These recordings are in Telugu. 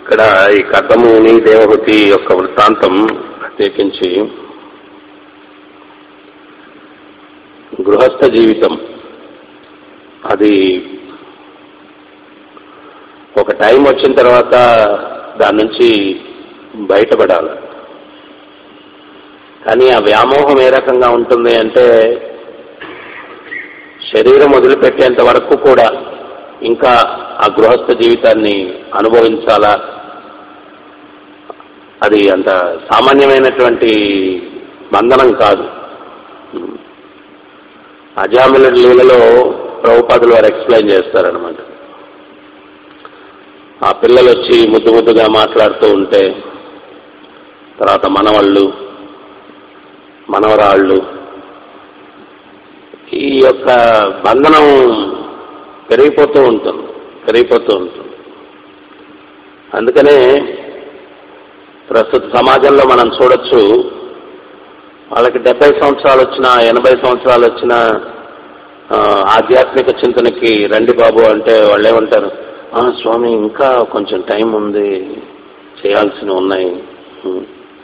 ఇక్కడ ఈ కర్దముని దేవహూతి యొక్క వృత్తాంతం ప్రత్యేకించి గృహస్థ జీవితం అది ఒక టైం వచ్చిన తర్వాత దాని నుంచి బయటపడాలి కానీ ఆ వ్యామోహం ఏ రకంగా ఉంటుంది అంటే శరీరం వదిలిపెట్టేంత వరకు కూడా ఇంకా ఆ గృహస్థ జీవితాన్ని అనుభవించాలా అది అంత సామాన్యమైనటువంటి బంధనం కాదు అజామిల లీలలో ప్రభుపాదులు వారు ఎక్స్ప్లెయిన్ చేస్తారనమాట ఆ పిల్లలు వచ్చి ముద్దు ముద్దుగా మాట్లాడుతూ ఉంటే తర్వాత మనవాళ్ళు మనవరాళ్ళు ఈ యొక్క బంధనం పెరిగిపోతూ ఉంటుంది పెరిగిపోతూ ఉంటుంది అందుకనే ప్రస్తుత సమాజంలో మనం చూడొచ్చు వాళ్ళకి డెబ్బై సంవత్సరాలు వచ్చినా ఎనభై సంవత్సరాలు వచ్చినా ఆ, ఆధ్యాత్మిక చింతనకి రండి బాబు అంటే వాళ్ళు ఏమంటారు "ఆ, స్వామి ఇంకా కొంచెం టైం ఉంది చేయాల్సినవి ఉన్నాయి ఉం.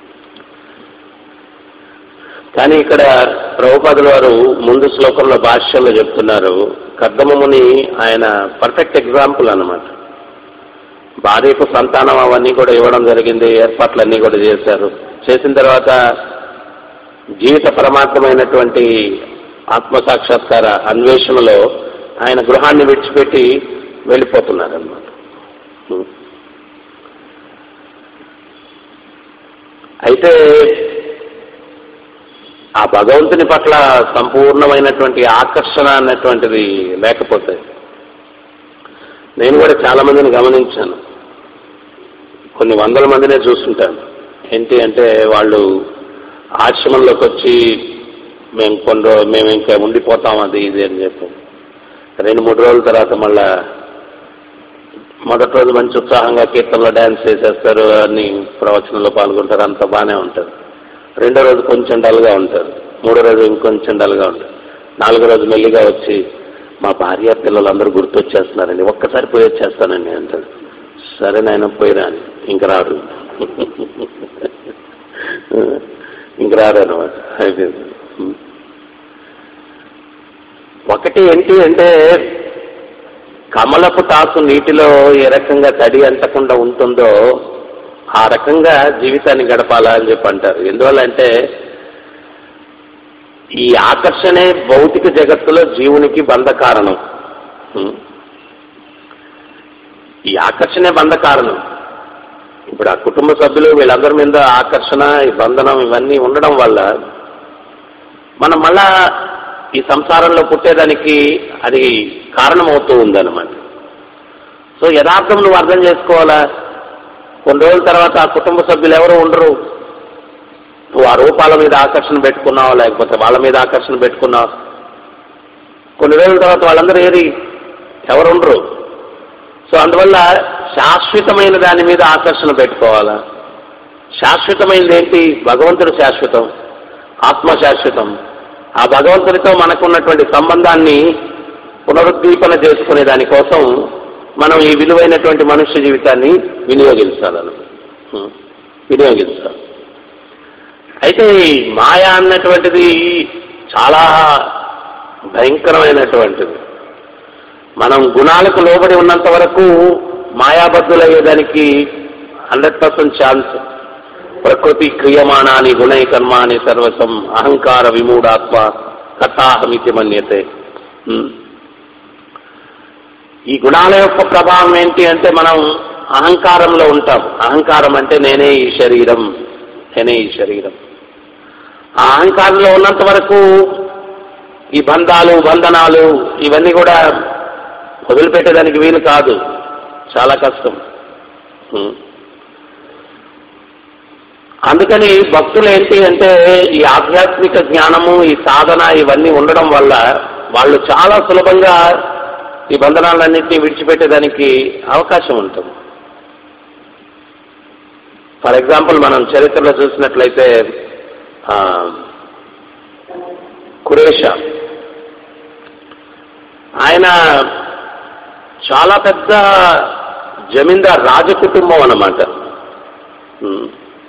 కానీ ఇక్కడ ప్రభుపాదుల వారు ముందు శ్లోకంలో భాష్యంలో చెప్తున్నారు కర్దమముని ఆయన పర్ఫెక్ట్ ఎగ్జాంపుల్ అన్నమాట భార్యకు సంతానం అవన్నీ కూడా ఇవ్వడం జరిగింది ఏర్పాట్లన్నీ కూడా చేశారు చేసిన తర్వాత జీవిత పరమాత్మైనటువంటి ఆత్మ సాక్షాత్కార అన్వేషణలో ఆయన గృహాన్ని విడిచిపెట్టి వెళ్ళిపోతున్నారు అనమాట అయితే ఆ భగవంతుని పట్ల సంపూర్ణమైనటువంటి ఆకర్షణ అన్నటువంటిది లేకపోతే నేను కూడా చాలా మందిని గమనించాను కొన్ని వందల మందినే చూస్తుంటాను ఏంటి అంటే వాళ్ళు ఆశ్రమంలోకి వచ్చి మేము కొన్ని రోజు మేము ఇంకా ఉండిపోతాం అది ఇది అని చెప్పి రెండు మూడు రోజుల తర్వాత మళ్ళా మొదటి రోజు మంచి ఉత్సాహంగా కీర్తనలో డ్యాన్స్ చేసేస్తారు అన్ని ప్రవచనంలో పాల్గొంటారు అంత బాగానే ఉంటారు రెండో రోజు కొంచెం డల్గా ఉంటారు మూడో రోజు ఇంకొంచెం డల్గా ఉంటారు నాలుగో రోజు మెల్లిగా వచ్చి మా భార్య పిల్లలందరూ గుర్తొచ్చేస్తున్నారండి ఒక్కసారి పోయి వచ్చేస్తానండి అంటాడు సరే నాయన పోయిరా అని ఇంక రాడు ఇంక రాడు అనమాట అయిపోయింది ఒకటి ఏంటి అంటే కమలపు తాసు నీటిలో ఏ రకంగా తడి అంటకుండా ఉంటుందో ఆ రకంగా జీవితాన్ని గడపాలా అని చెప్పి అంటారు ఎందువల్ల అంటే ఈ ఆకర్షణే భౌతిక జగత్తులో జీవునికి బంధ కారణం ఉం. ఈ ఆకర్షణే బంధ కారణం ఇప్పుడు ఆ కుటుంబ సభ్యులు వీళ్ళందరి మీద ఆకర్షణ ఈ బంధనం ఇవన్నీ ఉండడం వల్ల మనం మళ్ళా ఈ సంసారంలో పుట్టేదానికి అది కారణమవుతూ ఉందన్నమాట సో యథార్థం నువ్వు అర్థం చేసుకోవాలా కొన్ని రోజుల తర్వాత ఆ కుటుంబ సభ్యులు ఎవరు ఉండరు నువ్వు ఆ రూపాల మీద ఆకర్షణ పెట్టుకున్నావు లేకపోతే వాళ్ళ మీద ఆకర్షణ పెట్టుకున్నావు కొన్ని రోజుల తర్వాత వాళ్ళందరూ ఏరి ఎవరు ఉండరు సో అందువల్ల శాశ్వతమైన దాని మీద ఆకర్షణ పెట్టుకోవాలా శాశ్వతమైనది ఏంటి భగవంతుడు శాశ్వతం ఆత్మ శాశ్వతం ఆ భగవంతుడితో మనకున్నటువంటి సంబంధాన్ని పునరుద్దీపన చేసుకునే దానికోసం మనం ఈ విలువైనటువంటి మనుష్య జీవితాన్ని వినియోగించాలను హ్మ్. వినియోగించాలి అయితే ఈ మాయ అన్నటువంటిది చాలా భయంకరమైనటువంటిది మనం గుణాలకు లోబడి ఉన్నంత వరకు మాయాబద్ధులయ్యేదానికి హండ్రెడ్ పర్సెంట్ ఛాన్స్ ప్రకృతి క్రియమాణాని గుణై కర్మాని సర్వసం అహంకార విమూఢాత్మ కథాహమితి మన్యతే ఉం. ఈ గుణాల యొక్క ప్రభావం ఏంటి అంటే మనం అహంకారంలో ఉంటాం అహంకారం అంటే నేనే ఈ శరీరం నేనే ఈ శరీరం ఆ అహంకారంలో ఉన్నంత వరకు ఈ బంధాలు బంధనాలు ఇవన్నీ కూడా వదిలిపెట్టేదానికి వీలు కాదు చాలా కష్టం ఉం. అందుకని భక్తులు ఏంటి అంటే ఈ ఆధ్యాత్మిక జ్ఞానము ఈ సాధన ఇవన్నీ ఉండడం వల్ల వాళ్ళు చాలా సులభంగా ఈ బంధనాలన్నింటినీ విడిచిపెట్టేదానికి అవకాశం ఉంటుంది ఫర్ ఎగ్జాంపుల్ మనం చరిత్రలో చూసినట్లయితే ఆ, కురేష ఆయన చాలా పెద్ద జమీందార్ రాజకుటుంబం అన్నమాట ఉమ్.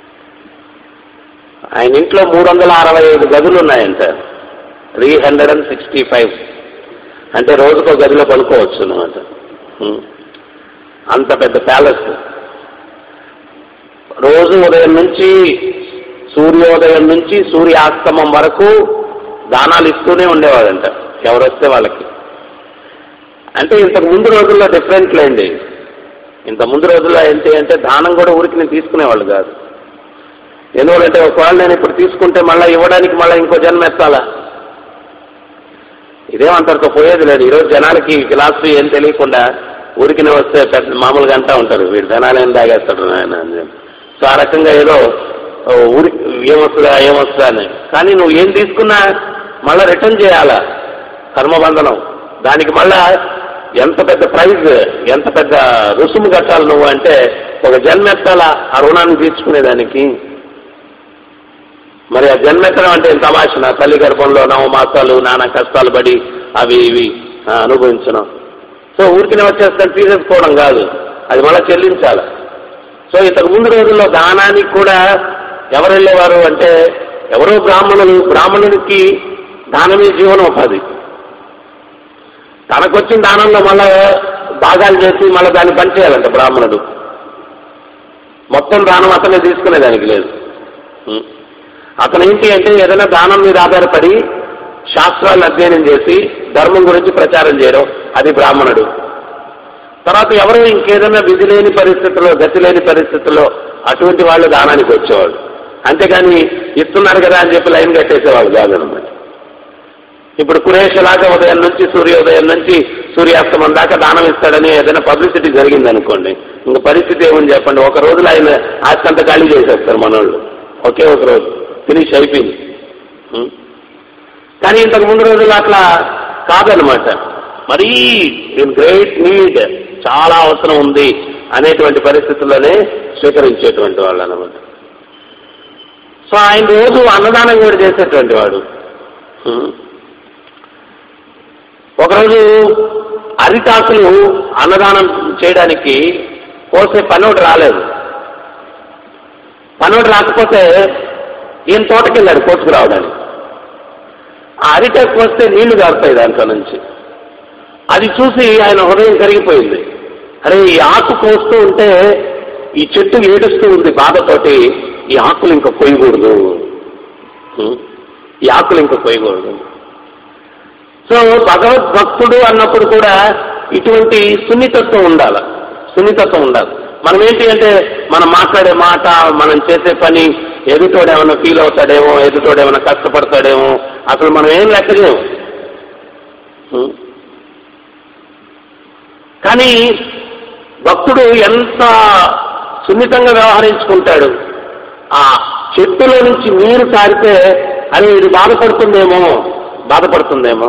ఆయన ఇంట్లో మూడు వందల అరవై ఐదు గదులు ఉన్నాయంట three hundred and sixty five అంటే రోజుకో గదిలో పడుకోవచ్చు అనమాట అంత పెద్ద ప్యాలెస్ రోజు ఉదయం నుంచి సూర్యోదయం నుంచి సూర్యాస్తమం వరకు దానాలు ఇస్తూనే ఉండేవాడంట ఎవరు వస్తే వాళ్ళకి అంటే ఇంతకు ముందు రోజుల్లో డిఫరెంట్ లేండి ఇంత ముందు రోజుల్లో ఏంటి అంటే దానం కూడా ఊరికి నేను తీసుకునేవాళ్ళు కాదు ఎందువల్లంటే ఒకవేళ నేను ఇప్పుడు తీసుకుంటే మళ్ళీ ఇవ్వడానికి మళ్ళీ ఇంకో జన్మ ఎత్తాలా ఇదేమంతటితో పోయేది లేదు ఈరోజు జనాలకి ఫిలాసఫీ ఏం తెలియకుండా ఊరికినే వస్తే పెద్ద మామూలుగా అంటా ఉంటారు వీడు ధనాలు ఏం తాగేస్తాడు ఆయన అని చెప్పి. సో ఆ రకంగా ఏదో ఓ, ఊరి ఏమొస్తుందా ఏమొస్తుందా అని కానీ నువ్వు ఏం తీసుకున్నా మళ్ళా రిటర్న్ చేయాలా కర్మబంధనం దానికి మళ్ళా ఎంత పెద్ద ప్రైజ్ ఎంత పెద్ద రుసుము కట్టాలి నువ్వు అంటే ఒక జన్మ ఎత్తాలా ఆ రుణాన్ని తీర్చుకునేదానికి మరి ఆ జన్మెత్తడం అంటే ఎంత తమాషన తల్లి గర్భంలో నవ మాసాలు నానా కష్టాలు పడి అవి ఇవి ఆ, అనుభవించడం సో ఊరికినే వచ్చేస్తాను తీసేసుకోవడం కాదు అది మళ్ళీ చెల్లించాలి సో ఇంతకు ముందు రోజుల్లో దానానికి కూడా ఎవరు వెళ్ళేవారు అంటే ఎవరో బ్రాహ్మణులు బ్రాహ్మణుడికి దానమే జీవనోపాధి తనకొచ్చిన దానంలో మళ్ళా భాగాలు చేసి మళ్ళీ దాన్ని పనిచేయాలంట బ్రాహ్మణుడు మొత్తం దానం అతనే తీసుకునేదానికి లేదు ఉం. అతను ఏంటి అంటే ఏదైనా దానం మీద ఆధారపడి శాస్త్రాలను అధ్యయనం చేసి ధర్మం గురించి ప్రచారం చేయడం అది బ్రాహ్మణుడు తర్వాత ఎవరు ఇంకేదైనా విధి లేని పరిస్థితుల్లో గతి లేని పరిస్థితుల్లో అటువంటి వాళ్ళు దానానికి వచ్చేవాళ్ళు అంతేగాని ఇస్తున్నారు కదా అని చెప్పి లైన్ కట్టేసేవాళ్ళు కాదనమాట ఇప్పుడు కురేషలాగా ఉదయం నుంచి సూర్యోదయం నుంచి సూర్యాస్తమం దాకా దానం ఇస్తాడని ఏదైనా పబ్లిసిటీ జరిగింది అనుకోండి ఇంక పరిస్థితి ఏమని చెప్పండి ఒక రోజులో ఆయన ఆస్తి అంతా ఖాళీ చేసేస్తారు మనోళ్ళు ఒకే ఒక రోజు ఫినిష్ అయిపోయింది ఉం? కానీ ఇంతకు ముందు రోజులు అట్లా కాదనమాట మరీ దీని గ్రేట్ నీడ్ చాలా అవసరం ఉంది అనేటువంటి పరిస్థితుల్లోనే స్వీకరించేటువంటి వాళ్ళు అనమాట సో ఆయన రోజు అన్నదానం కూడా చేసేటువంటి వాడు ఉం? ఒకరోజు అరిటాకులు అన్నదానం చేయడానికి కోసే పనోడు రాలేదు పనోడు రాకపోతే ఈయన తోటకి వెళ్ళాడు కోసుకురావడానికి ఆ అరిటాకు వస్తే నీళ్లు కారుతాయి దాంట్లో నుంచి అది చూసి ఆయన హృదయం కరిగిపోయింది అరే ఈ ఆకు కోస్తూ ఉంటే ఈ చెట్టు ఏడుస్తూ ఉంది బాధతోటి ఈ ఆకులు ఇంకా కొయ్యకూడదు ఉం? ఈ ఆకులు ఇంకా కొయ్యకూడదు సో భగవద్భక్తుడు అన్నప్పుడు కూడా ఇటువంటి సున్నితత్వం ఉండాలి సున్నితత్వం ఉండాలి మనం ఏంటి అంటే మనం మాట్లాడే మాట మనం చేసే పని ఎదుటోడు ఏమైనా ఫీల్ అవుతాడేమో ఎదుటోడు ఏమైనా కష్టపడతాడేమో అసలు మనం ఏం లెక్కలేము ఉం? కానీ భక్తుడు ఎంత సున్నితంగా వ్యవహరించుకుంటాడు ఆ చెట్టులో నుంచి నీరు కారితే అరే ఇది బాధపడుతుందేమో బాధపడుతుందేమో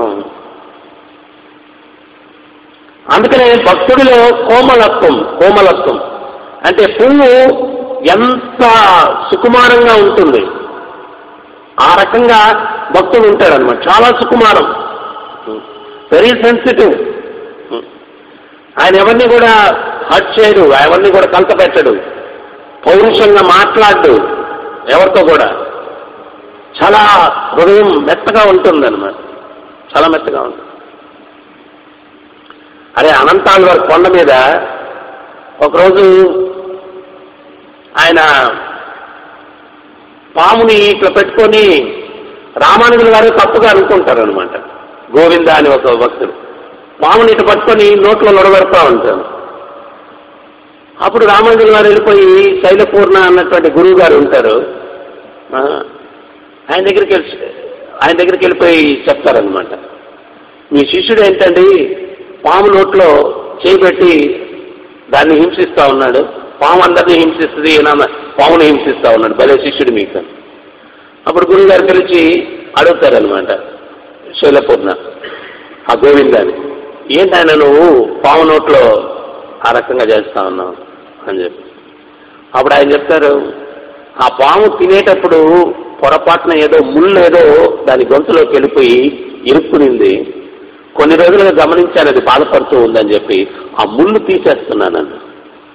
అందుకనే భక్తుడిలో కోమలత్వం కోమలత్వం అంటే పువ్వు ఎంత సుకుమారంగా ఉంటుంది ఆ రకంగా భక్తుడు ఉంటాడనమాట చాలా సుకుమారం వెరీ సెన్సిటివ్ ఆయన ఎవరిని కూడా హర్ట్ చేయడు ఎవరిని కూడా కలత పెట్టడు పౌరుషంగా మాట్లాడు ఎవరితో కూడా చాలా హృదయం మెత్తగా ఉంటుంది అనమాట చాలా మెత్తగా ఉంటుంది అరే అనంతాళ్వారి కొండ మీద ఒకరోజు ఆయన పాముని ఇట్లా పెట్టుకొని రామానుజుల వారు తప్పుగా అనుకుంటారు అనమాట గోవింద అని ఒక భక్తుడు పాముని ఇటు పట్టుకొని నోట్లో నొడబెడతా ఉంటారు అప్పుడు రామానుజుల వారు వెళ్ళిపోయి శైలపూర్ణ అన్నటువంటి గురువు గారు ఉంటారు ఆ, ఆయన దగ్గరికి వెళ్ళి ఆయన దగ్గరికి వెళ్ళిపోయి చెప్తారనమాట మీ శిష్యుడు ఏంటండి పాము నోట్లో చేపెట్టి దాన్ని హింసిస్తా ఉన్నాడు పాము అందరినీ హింసిస్తుంది ఈయన పాముని హింసిస్తా ఉన్నాడు భలే శిష్యుడు మీకు అని. అప్పుడు గురువు గారు పిలిచి అడుగుతారనమాట శైలపూర్ణ ఆ గోవిందాన్ని ఏంటి ఆయన నువ్వు పాము నోట్లో ఆ రకంగా చేస్తా ఉన్నావు అని చెప్పి అప్పుడు ఆయన చెప్తారు ఆ పాము తినేటప్పుడు పొరపాటున ఏదో ముళ్ళు ఏదో దాని గొంతులోకి వెళ్ళిపోయి ఇరుక్కునింది కొన్ని రోజులుగా గమనించాను అది బాధపడుతూ ఉందని చెప్పి ఆ ముళ్ళు తీసేస్తున్నాను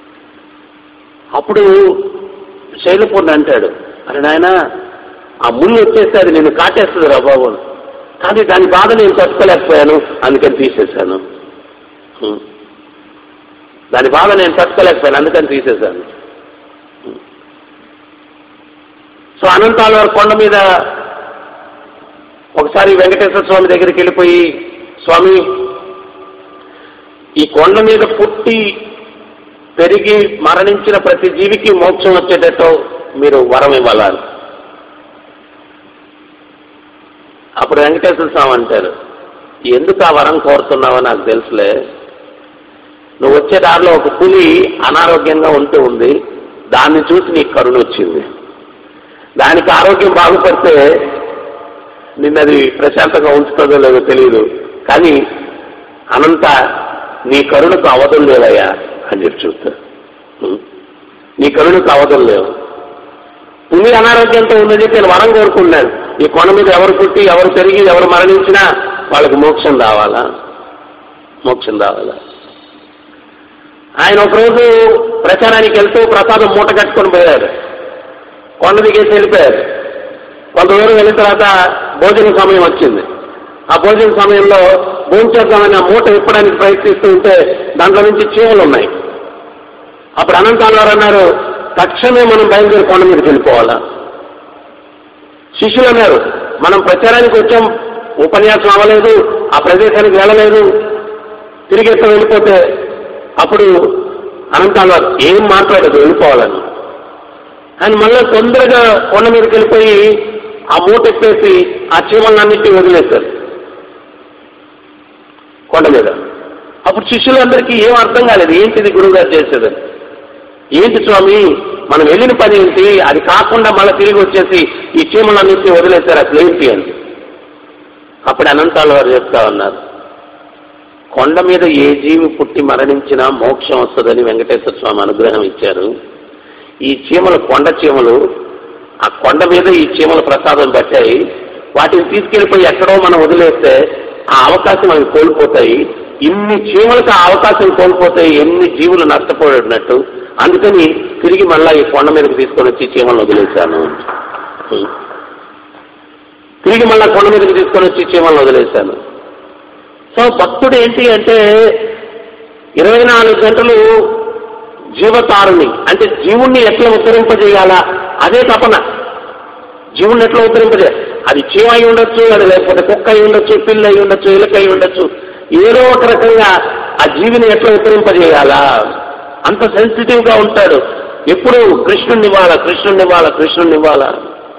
అప్పుడు శైలపూర్ణ అంటాడు అరే నాయన ఆ ముళ్ళు వచ్చేస్తే అది నేను కాటేస్తుంది రా బాబు కానీ దాని బాధ నేను తట్టుకోలేకపోయాను అందుకని తీసేశాను హ్మ్. దాని బాధ నేను తట్టుకోలేకపోయాను అందుకని తీసేశాను హ్మ్. సో అనంతాల కొండ మీద ఒకసారి వెంకటేశ్వర స్వామి దగ్గరికి వెళ్ళిపోయి స్వామి ఈ కొండ మీద పుట్టి పెరిగి మరణించిన ప్రతి జీవికి మోక్షం వచ్చేటట్టు మీరు వరం ఇవ్వాలని అప్పుడు వెంకటేశ్వర స్వామి అంటారు ఎందుకు ఆ వరం కోరుతున్నావో నాకు తెలుసులే నువ్వు వచ్చే దారిలో ఒక పులి అనారోగ్యంగా ఉంటూ ఉంది దాన్ని చూసి నీకు కరుణ వచ్చింది దానికి ఆరోగ్యం బాగుపడితే నిన్నది ప్రశాంతంగా ఉంచుతుందో లేదో తెలియదు కానీ అనంత నీ కరుణకు అవధం లేవయ్యా అని చెప్పి చూస్తారు ఉం? నీ కరుణకు అవధం లేవు పులి అనారోగ్యంతో ఉందని చెప్పి నేను వరం కోరుకున్నాను ఈ కొండ మీద ఎవరు పుట్టి ఎవరు పెరిగి ఎవరు మరణించినా వాళ్ళకి మోక్షం రావాలా మోక్షం రావాలా ఆయన ఒకరోజు ప్రచారానికి వెళ్తూ ప్రసాదం మూట కట్టుకొని పోయారు కొండ దిగేసి వెళ్ళిపోయారు కొంత దూరం వెళ్ళిన తర్వాత భోజన సమయం వచ్చింది ఆ భోజన సమయంలో భోంచేద్దామని ఆ మూట విప్పడానికి ప్రయత్నిస్తూ ఉంటే దాంట్లో నుంచి చీమలు ఉన్నాయి అప్పుడు అనంతాలు వారు అన్నారు తక్షణమే మనం బయలుదేరి కొండ మీదకి వెళ్ళిపోవాలా శిష్యులు అన్నారు మనం ప్రచారానికి వచ్చాం ఉపన్యాసం అవ్వలేదు ఆ ప్రదేశానికి వెళ్ళలేదు తిరిగి ఎక్కడ వెళ్ళిపోతే అప్పుడు అనంతాలు వారు ఏం మాట్లాడదు వెళ్ళిపోవాలని ఆయన మళ్ళీ తొందరగా కొండ మీదకి వెళ్ళిపోయి ఆ మూట ఎత్తేసి ఆ చీమలన్నింటినీ వదిలేశారు కొండ మీద అప్పుడు శిష్యులందరికీ ఏం అర్థం కాలేదు ఏంటిది గురువుగారు చేసేది ఏంటి స్వామి మనం వెళ్ళిన పని ఏంటి అది కాకుండా మళ్ళీ తిరిగి వచ్చేసి ఈ చీమలన్నింటినీ వదిలేశారు అసలు ఏంటి అని అప్పుడు అనంతాల వారు చెప్తా ఉన్నారు కొండ మీద ఏ జీవి పుట్టి మరణించినా మోక్షం వస్తుందని వెంకటేశ్వర స్వామి అనుగ్రహం ఇచ్చారు ఈ చీమలు కొండ చీమలు ఆ కొండ మీద ఈ చీమల ప్రసాదం పెట్టాయి వాటిని తీసుకెళ్లిపోయి ఎక్కడో మనం వదిలేస్తే ఆ అవకాశం అవి కోల్పోతాయి ఇన్ని చీమలకు ఆ అవకాశం కోల్పోతాయి ఎన్ని జీవులు నష్టపోయినట్టు అందుకని తిరిగి మళ్ళా ఈ కొండ మీదకి తీసుకొని వచ్చి చీమలను వదిలేశాను తిరిగి మళ్ళా కొండ మీదకి తీసుకొని వచ్చి చీమలను వదిలేశాను సో భక్తుడు ఏంటి అంటే ఇరవై నాలుగు గంటలు జీవతారుని అంటే జీవుణ్ణి ఎట్లా ఉద్ధరింపజేయాలా అదే తపన జీవుణ్ణి ఎట్లా ఉద్ధరింపజే అది చీమ అయి ఉండొచ్చు అది లేకపోతే కుక్క అయి ఉండొచ్చు పిల్లి అయి ఉండొచ్చు ఎలుక అయి ఉండొచ్చు ఏదో ఒక రకంగా ఆ జీవిని ఎట్లా ఉద్ధరింపజేయాలా అంత సెన్సిటివ్ గా ఉంటాడు ఎప్పుడు కృష్ణుణ్ణి ఇవ్వాలా కృష్ణుణ్ణి ఇవ్వాలా కృష్ణుణ్ణి ఇవ్వాలా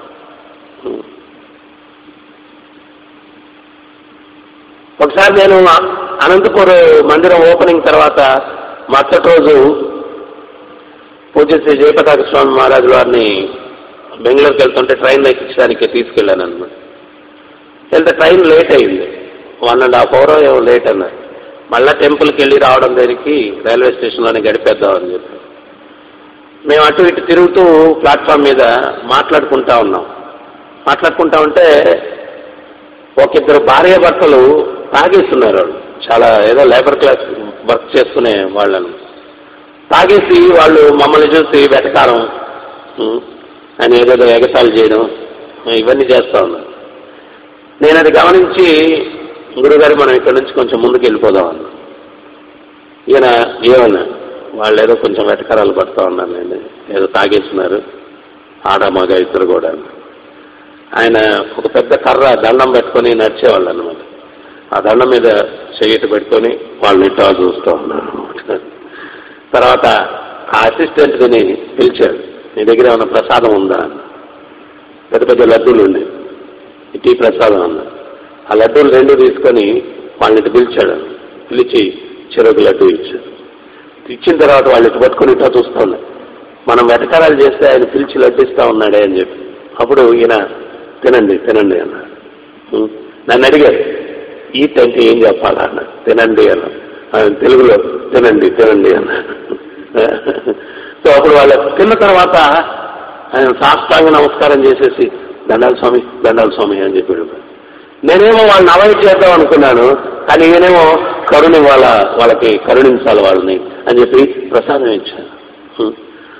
ఒకసారి నేను అనంతపూర్ మందిరం ఓపెనింగ్ తర్వాత మరుసటి రోజు పూజ శ్రీ జయపతాక స్వామి మహారాజు వారిని బెంగళూరుకి వెళ్తుంటే ట్రైన్ ఎక్కించడానికి తీసుకెళ్ళాను అనమాట వెళ్తే ట్రైన్ లేట్ అయింది వన్ అండ్ హాఫ్ అవర్ ఏమో లేట్ అన్నారు మళ్ళా టెంపుల్కి వెళ్ళి రావడం దగ్గరికి రైల్వే స్టేషన్లోనే గడిపేద్దామని చెప్పి మేము అటు ఇటు తిరుగుతూ ప్లాట్ఫామ్ మీద మాట్లాడుకుంటా ఉన్నాం మాట్లాడుకుంటా ఉంటే ఒక ఇద్దరు భార్య భర్తలు తాగేస్తున్నారు వాళ్ళు చాలా ఏదో లేబర్ క్లాస్ వర్క్ చేసుకునే వాళ్ళను తాగేసి వాళ్ళు మమ్మల్ని చూసి వెటకారం ఉం, అని ఏదేదో ఎగతాలు చేయడం ఇవన్నీ చేస్తా ఉన్నారు నేను అది గమనించి గురుగారు మనం ఇక్కడ నుంచి కొంచెం ముందుకు వెళ్ళిపోదాం అన్న ఈయన ఏమన్నా వాళ్ళు ఏదో కొంచెం వెటకారాలు పడుతూ ఉన్నారు నేను ఏదో తాగేస్తున్నారు ఆడ మగ ఇద్దరు కూడా ఆయన ఒక పెద్ద కర్ర దండం పెట్టుకొని నడిచేవాళ్ళు అనమాట ఆ దండం మీద చెయ్యట పెట్టుకొని వాళ్ళని ఇట్లా చూస్తూ ఉన్నారు తర్వాత ఆ అసిస్టెంట్ని పిలిచాడు నీ దగ్గర ఏమైనా ప్రసాదం ఉందా పెద్ద పెద్ద లడ్డూలు ఉండి టీ ప్రసాదం అన్న ఆ లడ్డూలు రెండు తీసుకొని వాళ్ళని ఇటు పిలిచాడు పిలిచి చెరుకు లడ్డు ఇచ్చాడు ఇచ్చిన తర్వాత వాళ్ళు ఇటు పట్టుకొని ఇట్లా చూస్తూ ఉన్నారు మనం వెటకారాలు చేస్తే ఆయన పిలిచి లడ్డిస్తా ఉన్నాడే అని చెప్పి అప్పుడు ఈయన తినండి తినండి అన్నాడు ఉం. నన్ను అడిగారు ఈట్ అంటే ఏం చెప్పాలా అన్న తినండి అన్న ఆయన తెలుగులో తినండి తినండి అన్నాడు సో అప్పుడు వాళ్ళు తిన్న తర్వాత ఆయన సాష్టాంగ నమస్కారం చేసేసి దండాల స్వామి దండాల స్వామి అని చెప్పాడు నేనేమో వాళ్ళని అవాయిడ్ చేద్దాం అనుకున్నాను కానీ ఈయనేమో కరుణ వాళ్ళ వాళ్ళకి కరుణించాలి వాళ్ళని అని చెప్పి ప్రసాదం ఇచ్చాను ఉం.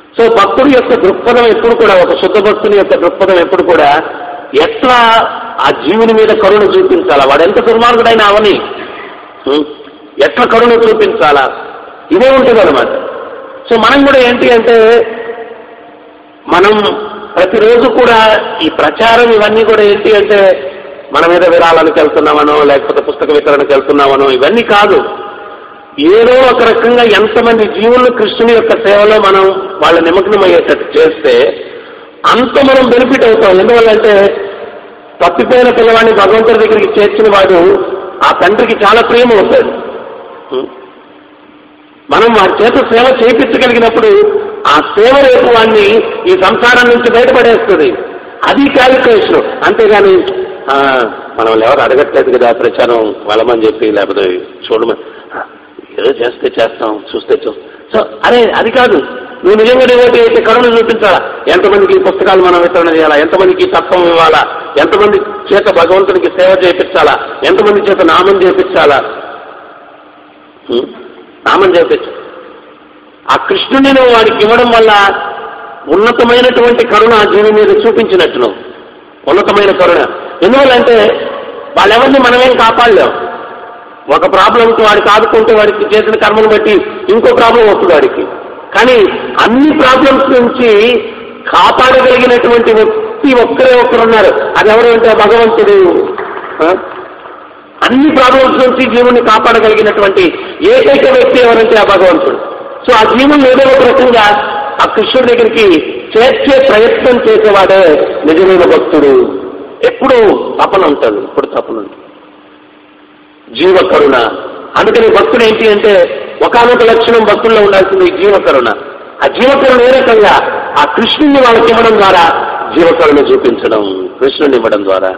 సో భక్తుడి యొక్క దృక్పథం ఎప్పుడు కూడా ఒక శుద్ధ భక్తుని యొక్క దృక్పథం ఎప్పుడు కూడా ఎట్లా ఆ జీవుని మీద కరుణ చూపించాలా వాడు ఎంత దుర్మార్గుడైనా అవని ఉం? ఎట్లా కరుణ చూపించాలా ఇదే ఉంటుంది అనమాట సో మనం కూడా ఏంటి అంటే మనం ప్రతిరోజు కూడా ఈ ప్రచారం ఇవన్నీ కూడా ఏంటి అంటే మన మీద విరాళానికి వెళ్తున్నామనో లేకపోతే పుస్తక వితరణకు వెళ్తున్నామనో ఇవన్నీ కాదు ఏదో ఒక రకంగా ఎంతమంది జీవులు కృష్ణుని యొక్క సేవలో మనం వాళ్ళ నిమగ్నం అయ్యేటట్టు చేస్తే అంత మనం బెనిఫిట్ అవుతాం ఎందువల్లంటే తప్పిపోయిన పిల్లవాడిని భగవంతుడి దగ్గరికి చేర్చిన వాడు ఆ తండ్రికి చాలా ప్రేమ అవుతాడు ఉం? మనం వారి చేత సేవ చేయించగలిగినప్పుడు ఆ సేవ రేపు వాడిని ఈ సంసారం నుంచి బయటపడేస్తుంది అది క్యాలిక్యులేషన్ అంతేగాని ఆ, మనం ఎవరు అడగట్లేదు కదా ప్రచారం వెళ్ళమని చెప్పి లేకపోతే చూడమని ఆ, ఏదో చేస్తే చేస్తాం చూస్తే చూస్తాం సో అరే అది కాదు నువ్వు నిజంగా డివోటీ అయితే కరుణ చూపించాలా ఎంతమందికి ఈ పుస్తకాలు మనం వితరణ చేయాలా ఎంతమందికి ఈ తత్వం ఇవ్వాలా ఎంతమంది చేత భగవంతునికి సేవ చేయించాలా ఎంతమంది చేత నామం చేయించాలా ఉం? నామం చేపించు ఆ కృష్ణుని నువ్వు వాడికి ఇవ్వడం వల్ల ఉన్నతమైనటువంటి కరుణ ఆ జీవి మీద చూపించినట్టు నువ్వు ఉన్నతమైన కరుణ ఎందువల్లంటే వాళ్ళెవరిని మనమేం కాపాడలేం ఒక ప్రాబ్లంకి వాడికి ఆదుకుంటే వాడికి చేసిన కర్మను బట్టి ఇంకో ప్రాబ్లం వస్తుంది వాడికి కానీ అన్ని ప్రాబ్లమ్స్ నుంచి కాపాడగలిగినటువంటి వ్యక్తి ఒక్కరే ఒక్కరు ఉన్నారు అది ఎవరు అంటే భగవంతుడు ఆ? అన్ని ప్రాబ్లమ్స్ నుంచి జీవుని కాపాడగలిగినటువంటి ఏకైక వ్యక్తి ఎవరంటే ఆ భగవంతుడు సో ఆ జీవుని ఏదో ఒక రకంగా ఆ కృష్ణుడి దగ్గరికి చేర్చే ప్రయత్నం చేసేవాడే నిజమైన భక్తుడు ఎప్పుడు తపన ఉంటాడు ఎప్పుడు తపన ఉంటుంది జీవ కరుణ అందుకని భక్తుడు ఏంటి అంటే ఒకనొక లక్షణం భక్తుల్లో ఉండాల్సింది జీవ కరుణ ఆ జీవ కరుణ ఏ రకంగా ఆ కృష్ణుని వాళ్ళకి ఇవ్వడం ద్వారా జీవకరుణ చూపించడం కృష్ణుని ఇవ్వడం ద్వారా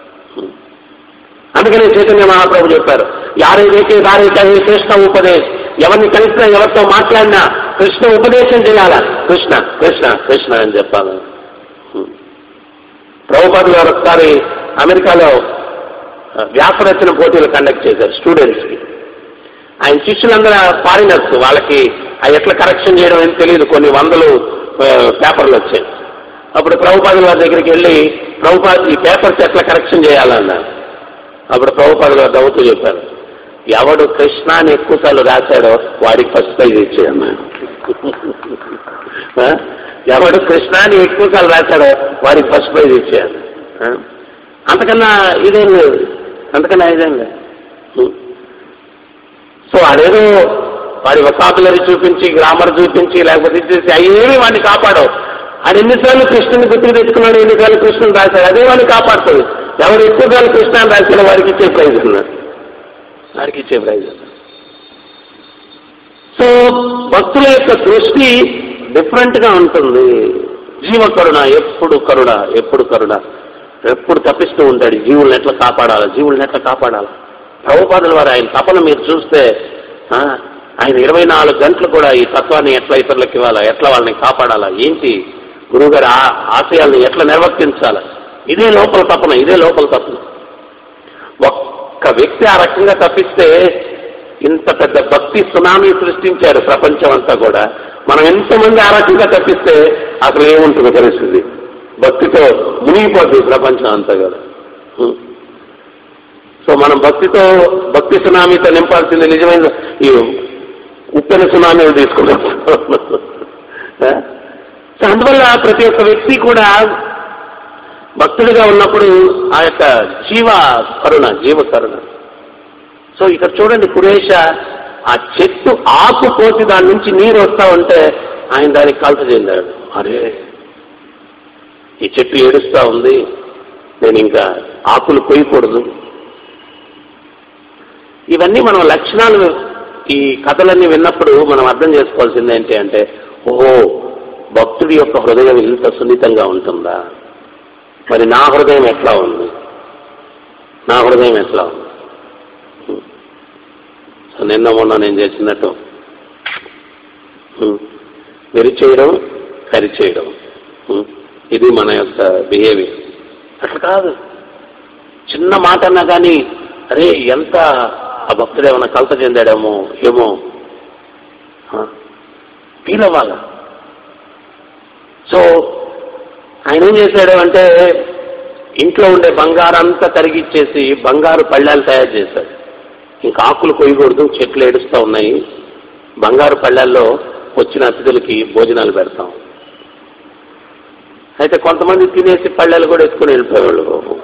అందుకనే చైతన్య మహాప్రభు చెప్పారు యారే వేకే దారే కహే కృష్ణ ఉపదేశ్ ఎవరిని కలిసినా ఎవరితో మాట్లాడినా కృష్ణ ఉపదేశం చేయాలా కృష్ణ కృష్ణ కృష్ణ అని చెప్పాలి ప్రభుపాదు గారు ఒకసారి అమెరికాలో ఆ, వ్యాసరచన పోటీలు కండక్ట్ చేశారు స్టూడెంట్స్ కి ఆయన శిష్యులందరూ ఫారినర్స్ వాళ్ళకి ఆ ఎట్లా కరెక్షన్ చేయడం అని తెలియదు కొన్ని వందలు ఆ, పేపర్లు వచ్చాయి అప్పుడు ప్రభుపాదుల వారి దగ్గరికి వెళ్ళి ప్రభుపాద్ ఈ పేపర్స్ ఎట్లా కరెక్షన్ చేయాలన్నారు అప్పుడు ప్రభుపాదుల వారు నవ్వుతూ చెప్పారు ఎవడు కృష్ణ అని ఎక్కువసార్లు రాశాడో వాడికి ఫస్ట్ ప్రైజ్ ఇచ్చేయన్నాడు ఆ? ఎవడు కృష్ణ అని ఎక్కువసార్లు రాశాడో వాడికి ఫస్ట్ ప్రైజ్ ఇచ్చేయాలి ఆ? అంతకన్నా ఇదేం లేదు అంతకన్నా ఇదేం లేదు ఉం. సో అదేదో వాడి వకాబులరీ చూపించి గ్రామర్ చూపించి లేకపోతే ఇచ్చేసి అయ్యేవి వాడిని కాపాడవు అది ఎన్నిసార్లు కృష్ణుని గుర్తుకు తెచ్చుకున్నాడు ఎన్నిసార్లు కృష్ణుని రాశాడు అదే వాడిని కాపాడుతుంది ఎవరు ఎక్కువసార్లు కృష్ణ అని రాశాడో వాడికి ఇచ్చే ప్రైజ్ ఉన్నారు వాడికి ఇచ్చే ప్రైజ్ సో భక్తుల యొక్క దృష్టి డిఫరెంట్ గా ఉంటుంది జీవ కరుణ ఎప్పుడు కరుణ ఎప్పుడు కరుణ ఎప్పుడు తప్పిస్తూ ఉంటాడు జీవుల్ని ఎట్లా కాపాడాలి జీవుల్ని ఎట్లా కాపాడాలి ప్రభుపాదుల వారు ఆయన తపన మీరు చూస్తే ఆ, ఆయన ఇరవై నాలుగు గంటలు కూడా ఈ తత్వాన్ని ఎట్లా ఇతరులకు ఇవ్వాలా ఎట్లా వాళ్ళని కాపాడాలా ఏంటి గురువుగారి ఆ- ఆశయాల్ని ఎట్లా నిర్వర్తించాలా ఇదే లోపల తపన ఇదే లోపల తపన ఒక్క వ్యక్తి ఆ రకంగా తప్పిస్తే ఇంత పెద్ద భక్తి సునామీ సృష్టించారు ప్రపంచం అంతా కూడా మనం ఎంతమంది ఆ రకంగా తప్పిస్తే అసలు ఏముంటుంది పరిస్థితి భక్తితో మునిగిపోతుంది ప్రపంచం అంతా కూడా ఉం. సో మనం భక్తితో భక్తి సునామీతో నింపాల్సింది నిజమైన ఈ ఉప్పెన సునామీలు తీసుకున్నాం ఆ? సో అందువల్ల ప్రతి ఒక్క వ్యక్తి కూడా భక్తుడిగా ఉన్నప్పుడు ఆ యొక్క జీవ కరుణ జీవ కరుణ సో ఇక్కడ చూడండి కురేష ఆ చెట్టు ఆకు పోసి దాని నుంచి నీరు వస్తా ఉంటే ఆయన దానికి కలత చెందాడు అరే ఈ చెట్టు ఏడుస్తా ఉంది నేను ఇంకా ఆకులు కొయ్యకూడదు ఇవన్నీ మనం లక్షణాలు ఈ కథలన్నీ విన్నప్పుడు మనం అర్థం చేసుకోవాల్సింది ఏంటి అంటే ఓహో భక్తుడి యొక్క హృదయం ఇంత సున్నితంగా ఉంటుందా మరి నా హృదయం ఎట్లా ఉంది నా హృదయం ఎట్లా ఉంది సో నిన్న మొన్న నేను చేసినట్టు ఉం. విరిచేయడం కరిచేయడం ఉం. ఇది మన యొక్క బిహేవియర్ అట్లా కాదు చిన్న మాట అన్నా కానీ అరే ఎంత ఆ భక్తుడు ఏమైనా కలత చెందాడేమో ఏమో ఫీల్ అవ్వాలా సో ఆయన ఏం చేశాడు అంటే ఇంట్లో ఉండే బంగారంతా తరిగిచ్చేసి బంగారు పళ్ళాలు తయారు చేశాడు ఇంకా ఆకులు కొయ్యకూడదు చెట్లు ఏడుస్తూ ఉన్నాయి బంగారు పళ్ళాల్లో వచ్చిన అతిథులకి భోజనాలు పెడతాం అయితే కొంతమంది తినేసి పళ్ళాలు కూడా ఎత్తుకుని వెళ్ళిపోయేవాళ్ళు బాబు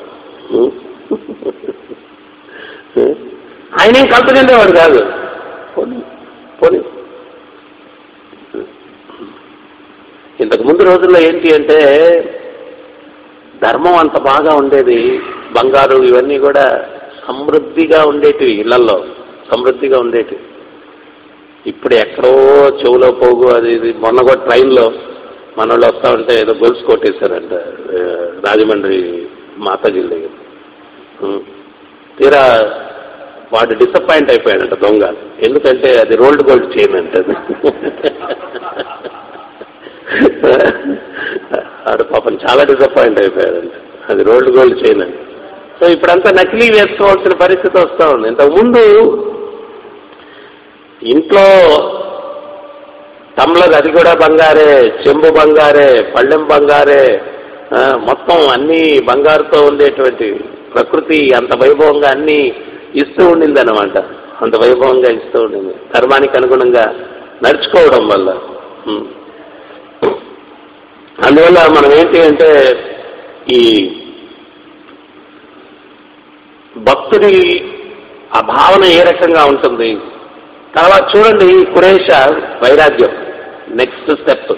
ఆయన ఏం కలత చెందేవాడు కాదు పోనీ పోనీ ఇంతకు ముందు రోజుల్లో ఏంటి అంటే ధర్మం అంత బాగా ఉండేది బంగారు ఇవన్నీ కూడా సమృద్ధిగా ఉండేటివి ఇళ్లలో సమృద్ధిగా ఉండేటివి ఇప్పుడు ఎక్కడో చెవులో పోగు అది ఇది మొన్న కూడా ట్రైన్లో మన వాళ్ళు వస్తా ఉంటే ఏదో గొలుసు కొట్టేశారంట ఆ, రాజమండ్రి మాతాజీ దగ్గర ఉం. తీరా వాడు డిసప్పాయింట్ అయిపోయాడంట దొంగ ఎందుకంటే అది రోల్డ్ గోల్డ్ చైన్ అంటే అది. ఆడు పాపం చాలా డిసప్పాయింట్ అయిపోయాడంట అది రోల్డ్ గోల్డ్ చైన్ అని సో ఇప్పుడంతా నకిలీ వేసుకోవాల్సిన పరిస్థితి వస్తూ ఉంది ఇంతకుముందు ఇంట్లో తమ్లర్ అది కూడా బంగారే చెంబు బంగారే పళ్ళెం బంగారే ఆ, మొత్తం అన్ని బంగారుతో ఉండేటువంటి ప్రకృతి అంత వైభవంగా అన్ని ఇస్తూ ఉండింది అనమాట అంత వైభవంగా ఇస్తూ ఉండింది ధర్మానికి అనుగుణంగా నడుచుకోవడం వల్ల ఉం. అందువల్ల మనం ఏంటి అంటే ఈ భక్తుడి ఆ భావన ఏ రకంగా ఉంటుంది తర్వాత చూడండి కురేష వైరాగ్యం నెక్స్ట్ స్టెప్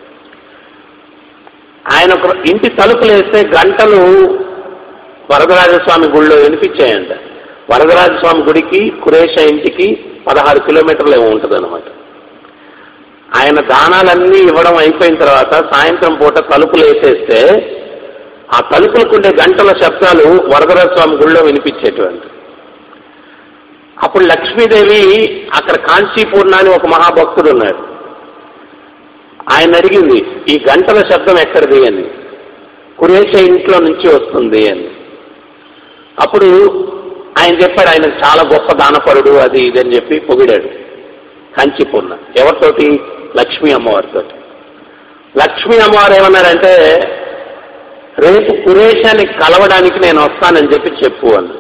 ఆయన ఒక ఇంటి తలుపులు వేస్తే గంటలు వరదరాజస్వామి గుడిలో వినిపించాయంట వరదరాజస్వామి గుడికి కురేష ఇంటికి పదహారు కిలోమీటర్లు ఏమో ఉంటుంది అనమాట ఆయన దానాలన్నీ ఇవ్వడం అయిపోయిన తర్వాత సాయంత్రం పూట తలుపులు వేసేస్తే ఆ తలుపులకుండే గంటల శబ్దాలు వరదరాజస్వామి గుడిలో వినిపించేటువంటి అప్పుడు లక్ష్మీదేవి అక్కడ కాంచీపూర్ణ అని ఒక మహాభక్తుడు ఉన్నాడు ఆయన అడిగింది ఈ గంటల శబ్దం ఎక్కడిది అని కురేష ఇంట్లో నుంచి వస్తుంది అని అప్పుడు ఆయన చెప్పాడు ఆయన చాలా గొప్ప దానపరుడు అది ఇది అని చెప్పి పొగిడాడు కాంచీపూర్ణ ఎవరితోటి లక్ష్మీ అమ్మవారితో లక్ష్మీ అమ్మవారు ఏమన్నారంటే రేపు కురేషాన్ని కలవడానికి నేను వస్తానని చెప్పి చెప్పు అన్న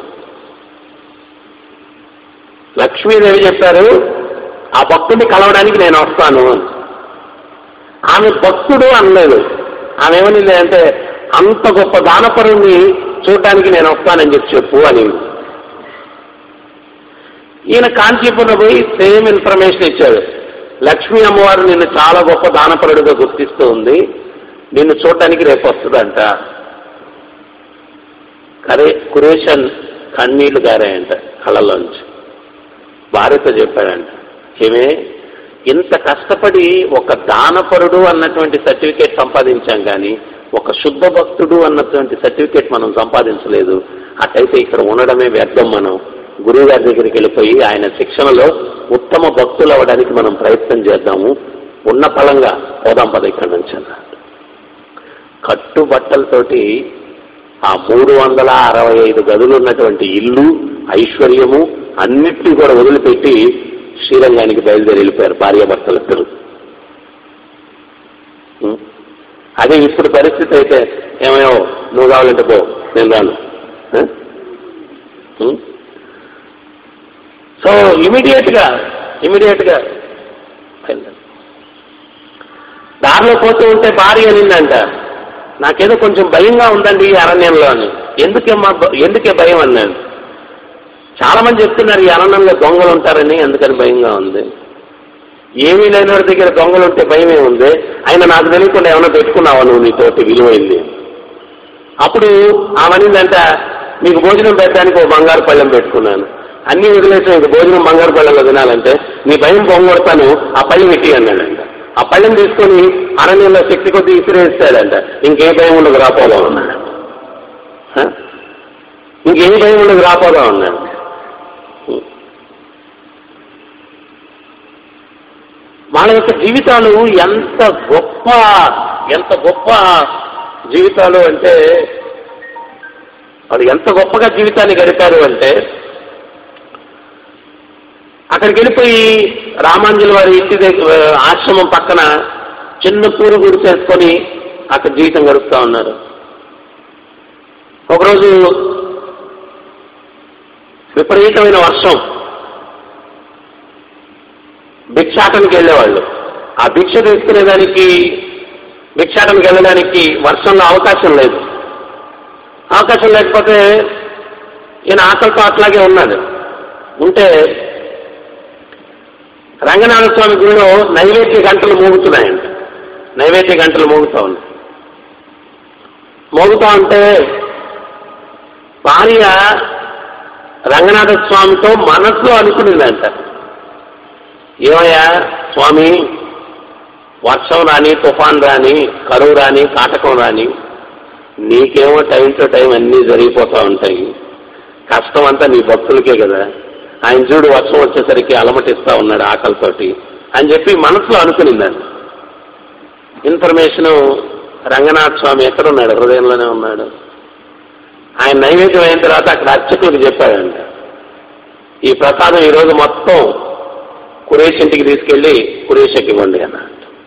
లక్ష్మీదేవి చెప్పారు ఆ భక్తుడిని కలవడానికి నేను వస్తాను అని ఆమె భక్తుడు అనలేదు ఆమె ఏమనింది అంటే అంత గొప్ప దానపరుణ్ణి చూడటానికి నేను వస్తానని చెప్పి చెప్పు అని ఈయన కాంచీపురం పోయి సేమ్ ఇన్ఫర్మేషన్ ఇచ్చాడు లక్ష్మీ అమ్మవారు నిన్ను చాలా గొప్ప దానపరుడుగా గుర్తిస్తూ ఉంది నిన్ను చూడటానికి రేపు వస్తుందంట కరే కురేషన్ కన్నీళ్లు గారాయంట కళ్ళలోంచి భార్యతో చెప్పాడంట ఏమే ఇంత కష్టపడి ఒక దానపరుడు అన్నటువంటి సర్టిఫికేట్ సంపాదించాం కానీ ఒక శుద్ధ భక్తుడు అన్నటువంటి సర్టిఫికేట్ మనం సంపాదించలేదు అటైతే ఇక్కడ ఉండడమే వ్యర్థం మనం గురువు గారి దగ్గరికి వెళ్ళిపోయి ఆయన శిక్షణలో ఉత్తమ భక్తులు అవ్వడానికి మనం ప్రయత్నం చేద్దాము ఉన్న ఫలంగా పోదాం పద ఇక్కడి నుంచి అన్నాడు కట్టుబట్టలతోటి ఆ మూడు వందల అరవై ఐదు గదులు ఉన్నటువంటి ఇల్లు ఐశ్వర్యము అన్నిటినీ కూడా వదిలిపెట్టి శ్రీరంగానికి బయలుదేరి వెళ్ళిపోయారు భార్యాభర్తలిద్దరు ఉం? అదే ఇప్పుడు పరిస్థితి అయితే ఏమయ్యో నువ్వు కావాలంటే పో నేను రాను ఆ? ఉం? సో ఇమీడియట్ గా ఇమీడియట్ గా బయలుదేరు. దారిలో పోతూ ఉంటే భార్య అనిందంట నాకేదో కొంచెం భయంగా ఉందండి ఈ అరణ్యంలో అని ఎందుకేమ్మా భ- ఎందుకే భయం అన్నాను చాలా మంది చెప్తున్నారు ఈ అరణ్యంలో దొంగలు ఉంటారని అందుకని భయంగా ఉంది ఏమీ లేని వాడి దగ్గర దొంగలు ఉంటే భయమే ఉంది ఆయన నాకు తెలియకుండా ఏమైనా పెట్టుకున్నావా నువ్వు నీతోటి విలువైంది అప్పుడు ఆమెనిందంట మీకు భోజనం పెట్టడానికి ఒక బంగారు పళ్ళెం పెట్టుకున్నాను అన్ని వదిలేసి ఇంక భోజనం బంగారు పళ్ళెంలో తినాలంటే నీ భయం పొంగొడతాను ఆ పళ్ళెం పెట్టి అన్నాడంట ఆ పళ్ళెం తీసుకొని అరణ్యంలో శక్తి కొద్ది ఇసిరేస్తాడంట ఇంకే భయం ఉండదు రాపోదాం అన్నాడు హ? ఇంకేం భయం ఉండదు రాపోదాం అన్నాడు వాళ్ళ యొక్క జీవితాలు ఎంత గొప్ప ఎంత గొప్ప జీవితాలు అంటే వాళ్ళు ఎంత గొప్పగా జీవితాన్ని గడిపారు అంటే అక్కడికి వెళ్ళిపోయి రామాంజలి వారి ఇంటి దగ్గర ఆశ్రమం పక్కన చిన్న పూరు గుడిసేసుకొని అక్కడ జీవితం గడుపుతా ఉన్నారు ఒకరోజు విపరీతమైన వర్షం భిక్షాటనకి వెళ్ళేవాళ్ళు ఆ భిక్ష తీసుకునేదానికి భిక్షాటనకి వెళ్ళడానికి వర్షంలో అవకాశం లేదు అవకాశం లేకపోతే ఈయన ఆకలితో అట్లాగే ఉన్నాడు ఉంటే రంగనాథ స్వామి గుడిలో నైవేద్య గంటలు మోగుతున్నాయంట నైవేద్య గంటలు మోగుతా ఉన్నాయి మోగుతా ఉంటే భార్య రంగనాథ స్వామితో మనసులో అనుకునేదంట ఏమయ్యా స్వామి వర్షం రాని తుఫాన్ రాని కరువు రాని కాటకం రాని నీకేమో టైం టు టైం అన్నీ జరిగిపోతూ ఉంటాయి కష్టం అంతా నీ భక్తులకే కదా ఆయన చూడు వర్షం వచ్చేసరికి అలమటిస్తా ఉన్నాడు ఆకలితోటి అని చెప్పి మనసులో అనుకునిందండి ఇన్ఫర్మేషన్ రంగనాథ స్వామి ఎక్కడున్నాడు హృదయంలోనే ఉన్నాడు ఆయన నైవేద్యం అయిన తర్వాత అక్కడ అర్చకులకు చెప్పాడంట ఈ ప్రసాదం ఈరోజు మొత్తం కురేష్ ఇంటికి తీసుకెళ్లి కురేషకి ఇవ్వండి అన్నాడు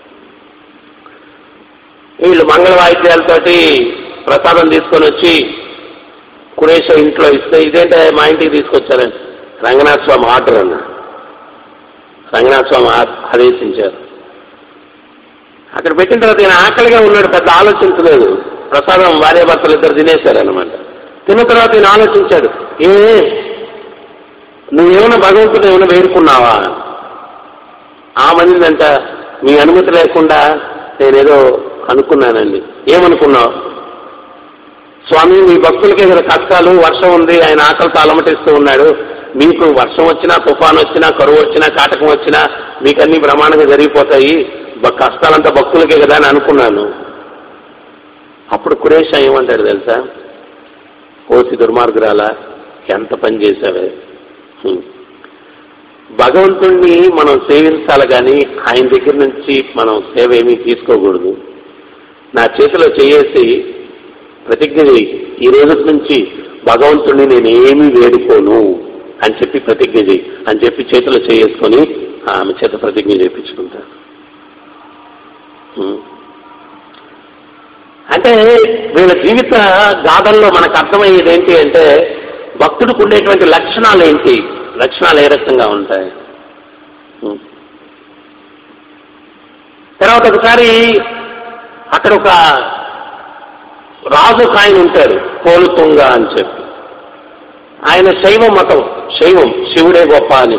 వీళ్ళు మంగళ వాయిద్యాలతోటి ప్రసాదం తీసుకొని వచ్చి కురేష ఇంట్లో ఇస్తే ఇదేంటే మా ఇంటికి తీసుకొచ్చారని రంగనాథ స్వామి ఆర్డర్ అన్న రంగనాథ స్వామి ఆ- ఆదేశించారు అక్కడ పెట్టిన తర్వాత ఈయన ఆకలిగా ఉన్నాడు పెద్ద ఆలోచించలేదు ప్రసాదం భార్య భర్తలు ఇద్దరు తినేశారు అనమాట తిన్న తర్వాత ఈయన ఆలోచించాడు ఏ నువ్వేమైనా భగవంతుడు ఏమైనా వేరుకున్నావా ఆ మనిందంట మీ అనుమతి లేకుండా నేనేదో అనుకున్నానండి ఏమనుకున్నావు స్వామి మీ భక్తులకి ఏదైనా కష్టాలు వర్షం ఉంది ఆయన ఆకలితో అలమటిస్తూ ఉన్నాడు మీకు వర్షం వచ్చినా తుఫాన్ వచ్చినా కరువు వచ్చినా కాటకం వచ్చినా మీకు అన్ని బ్రహ్మాండంగా జరిగిపోతాయి బ- కష్టాలంతా భక్తులకే కదా అని అనుకున్నాను అప్పుడు కురేష ఏమంటాడు తెలుసా ఓసి దుర్మార్గురాల ఎంత పని చేశావే హ్మ్. భగవంతుణ్ణి మనం సేవించాలి కానీ ఆయన దగ్గర నుంచి మనం సేవ ఏమీ తీసుకోకూడదు నా చేతిలో చేయేసి ప్రతిజ్ఞ చేయి ఈ రోజు నుంచి భగవంతుణ్ణి నేనేమీ వేడుకోను అని చెప్పి ప్రతిజ్ఞ చేయి అని చెప్పి చేతిలో చేసుకొని ఆమె చేత ప్రతిజ్ఞ చేయించుకుంటాను హ్మ్. అంటే వీళ్ళ జీవిత గాథల్లో మనకు అర్థమయ్యేది ఏంటి అంటే భక్తుడికి ఉండేటువంటి లక్షణాలు ఏంటి లక్షణాలు ఏ రకంగా ఉంటాయి హ్మ్. తర్వాత ఒకసారి అక్కడ ఒక రాజు ఆయన ఉంటారు కోలుతుంగ అని చెప్పి ఆయన శైవ మతం శైవం శివుడే గొప్ప అని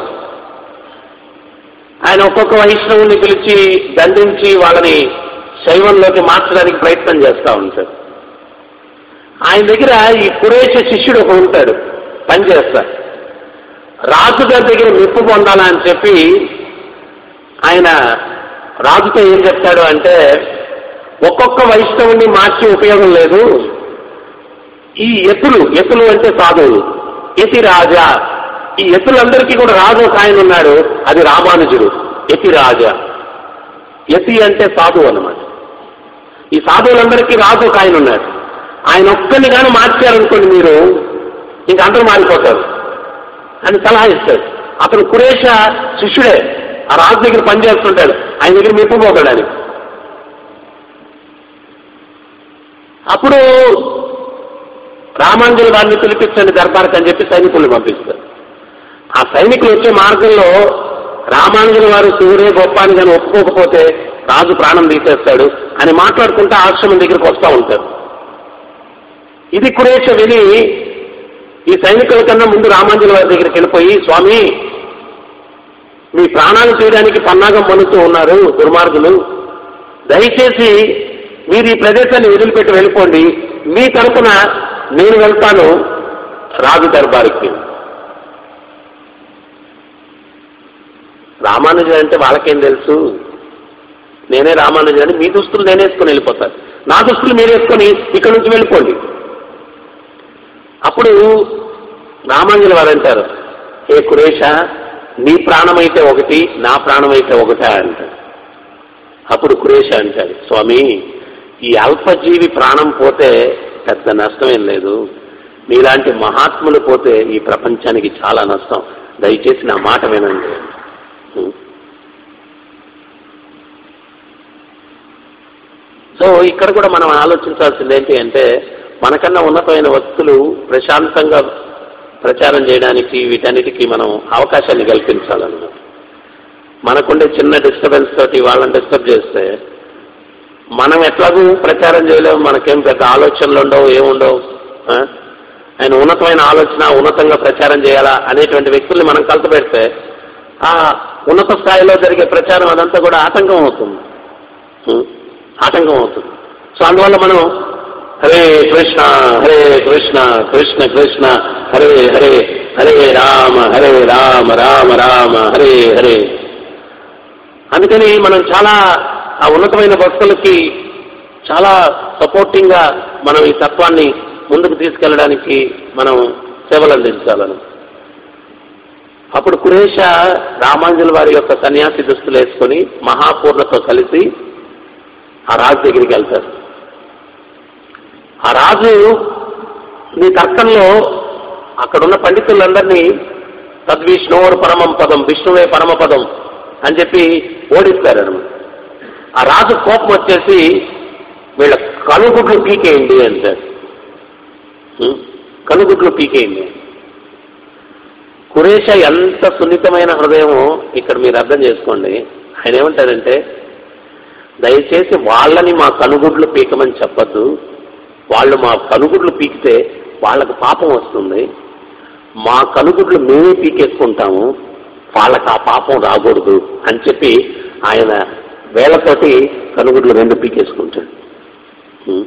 ఆయన ఒక్కొక్క వైష్ణవుని పిలిచి దండించి వాళ్ళని శైవంలోకి మార్చడానికి ప్రయత్నం చేస్తూ ఉంటాడు ఆయన దగ్గర ఈ కురేష శిష్యుడు ఒక ఉంటాడు పనిచేస్తా రాజుగారి దగ్గర మెప్పు పొందాలా అని చెప్పి ఆయన రాజుతో ఏం చెప్తాడు అంటే ఒక్కొక్క వైష్ణవుని మార్చి ఉపయోగం లేదు ఈ ఎత్తులు ఎత్తులు అంటే సాధువులు యతి రాజా ఈ ఎత్తులందరికీ కూడా రాజు ఒక ఆయన ఉన్నాడు అది రామానుజుడు యతి రాజా యతి అంటే సాధువు అన్నమాట ఈ సాధువులందరికీ రాజు ఒక ఆయన ఉన్నాడు ఆయన ఒక్కరిని కానీ మార్చారనుకోండి మీరు ఇంక అందరూ మారిపోతారు అని సలహా ఇస్తాడు అతను కురేష శిష్యుడే ఆ రాజు దగ్గర పనిచేస్తుంటాడు ఆయన దగ్గర మెప్పుపోతాడు ఆయన అప్పుడు రామాంజలి వారిని పిలిపించండి దర్బార్కి అని చెప్పి సైనికుల్ని పంపిస్తారు ఆ సైనికులు వచ్చే మార్గంలో రామానుజుల వారు శివుడే గొప్ప అని కానీ ఒప్పుకోకపోతే రాజు ప్రాణం తీసేస్తాడు అని మాట్లాడుకుంటూ ఆశ్రమం దగ్గరికి వస్తూ ఉంటారు ఇది కురేష విని ఈ సైనికుల కన్నా ముందు రామాంజుల వారి దగ్గరికి వెళ్ళిపోయి స్వామి మీ ప్రాణాలు తీయడానికి పన్నాగం పనుతూ ఉన్నారు దుర్మార్గులు దయచేసి మీరు ఈ ప్రదేశాన్ని వదిలిపెట్టి వెళ్ళిపోండి మీ తరపున నేను వెళ్తాను రాజు దర్బారుకి రామానుజుడు అంటే వాళ్ళకేం తెలుసు నేనే రామానుజుడు అని మీ దుస్తులు నేను వేసుకొని వెళ్ళిపోతాను నా దుస్తులు మీరు వేసుకొని ఇక్కడి నుంచి వెళ్ళిపోండి అప్పుడు రామాంజలి వారు అంటారు ఏ కురేష నీ ప్రాణమైతే ఒకటి నా ప్రాణమైతే ఒకటే అంటారు అప్పుడు కురేష అంటాడు స్వామి ఈ అల్పజీవి ప్రాణం పోతే పెద్ద నష్టమేం లేదు మీలాంటి మహాత్ములు పోతే ఈ ప్రపంచానికి చాలా నష్టం దయచేసి నా మాట వినండి సో ఇక్కడ కూడా మనం ఆలోచించాల్సింది ఏంటి అంటే మనకన్నా ఉన్నతమైన వ్యక్తులు ప్రశాంతంగా ప్రచారం చేయడానికి వీటన్నిటికీ మనం అవకాశాన్ని కల్పించాలన్నమాట మనకుండే చిన్న డిస్టర్బెన్స్ తోటి వాళ్ళని డిస్టర్బ్ చేస్తే మనం ఎట్లాగూ ప్రచారం చేయలేము మనకేం పెద్ద ఆలోచనలు ఉండవు ఏముండవు ఆ? ఆయన ఉన్నతమైన ఆలోచన ఉన్నతంగా ప్రచారం చేయాలా అనేటువంటి వ్యక్తుల్ని మనం కలతపెడితే ఆ ఉన్నత స్థాయిలో జరిగే ప్రచారం అదంతా కూడా ఆటంకం అవుతుంది ఉం? ఆటంకం అవుతుంది సో అందువల్ల మనం హరే కృష్ణ హరే కృష్ణ కృష్ణ కృష్ణ హరే హరే హరే రామ హరే రామ రామ రామ హరే హరే అందుకని మనం చాలా ఆ ఉన్నతమైన భక్తులకి చాలా సపోర్టింగ్ గా మనం ఈ తత్వాన్ని ముందుకు తీసుకెళ్ళడానికి మనం సేవలు అందించాలను అప్పుడు కురేష రామాంజుల వారి యొక్క సన్యాసి దుస్తులు వేసుకొని మహాపూర్ణతో కలిసి ఆ రాజు దగ్గరికి వెళ్తారు ఆ రాజు నీ తర్కంలో అక్కడున్న పండితులందరినీ తద్విష్ణువుడు పరమం పదం విష్ణువే పరమ పదం అని చెప్పి ఓడిస్తారనమాట ఆ రాజు కోపం వచ్చేసి వీళ్ళ కనుగుడ్లు పీకేయండి అంటారు ఉం? కనుగుడ్లు పీకేయండి కురేష ఎంత సున్నితమైన హృదయమో ఇక్కడ మీరు అర్థం చేసుకోండి ఆయన ఏమంటారంటే దయచేసి వాళ్ళని మా కనుగుడ్లు పీకమని చెప్పద్దు వాళ్ళు మా కనుగుడ్లు పీకితే వాళ్ళకు పాపం వస్తుంది మా కనుగుడ్లు మేమే పీకేసుకుంటాము వాళ్ళకి ఆ పాపం రాకూడదు అని చెప్పి ఆయన వేళ్లతోటి కనుగుడ్లు రెండు పీకేసుకుంటాడు ఉం.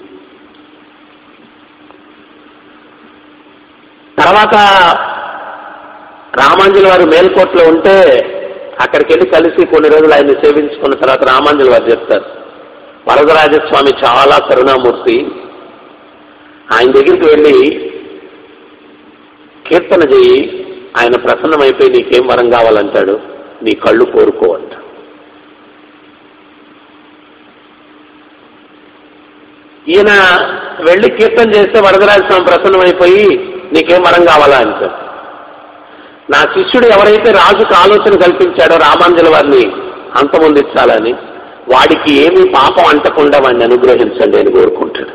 తర్వాత రామాంజుల వారు మేల్కోట్లో ఉంటే అక్కడికి వెళ్ళి కలిసి కొన్ని రోజులు ఆయన్ని సేవించుకున్న తర్వాత రామాంజుల వారు చెప్తారు వరదరాజస్వామి చాలా కరుణామూర్తి ఆయన దగ్గరికి వెళ్ళి కీర్తన చేయి ఆయన ప్రసన్నమైపోయి నీకేం వరం కావాలంటాడు నీ కళ్ళు కోరుకో అంట ఈయన వెళ్ళి కీర్తన చేస్తే వరదరాజస్వామి ప్రసన్నమైపోయి నీకేం వరం కావాలా అంటాడు నా శిష్యుడు ఎవరైతే రాజుకు ఆలోచన కల్పించాడో రామాంజల వారిని అంతమొందించాలని వాడికి ఏమీ పాపం అంటకుండా వాడిని అనుగ్రహించండి అని కోరుకుంటాడు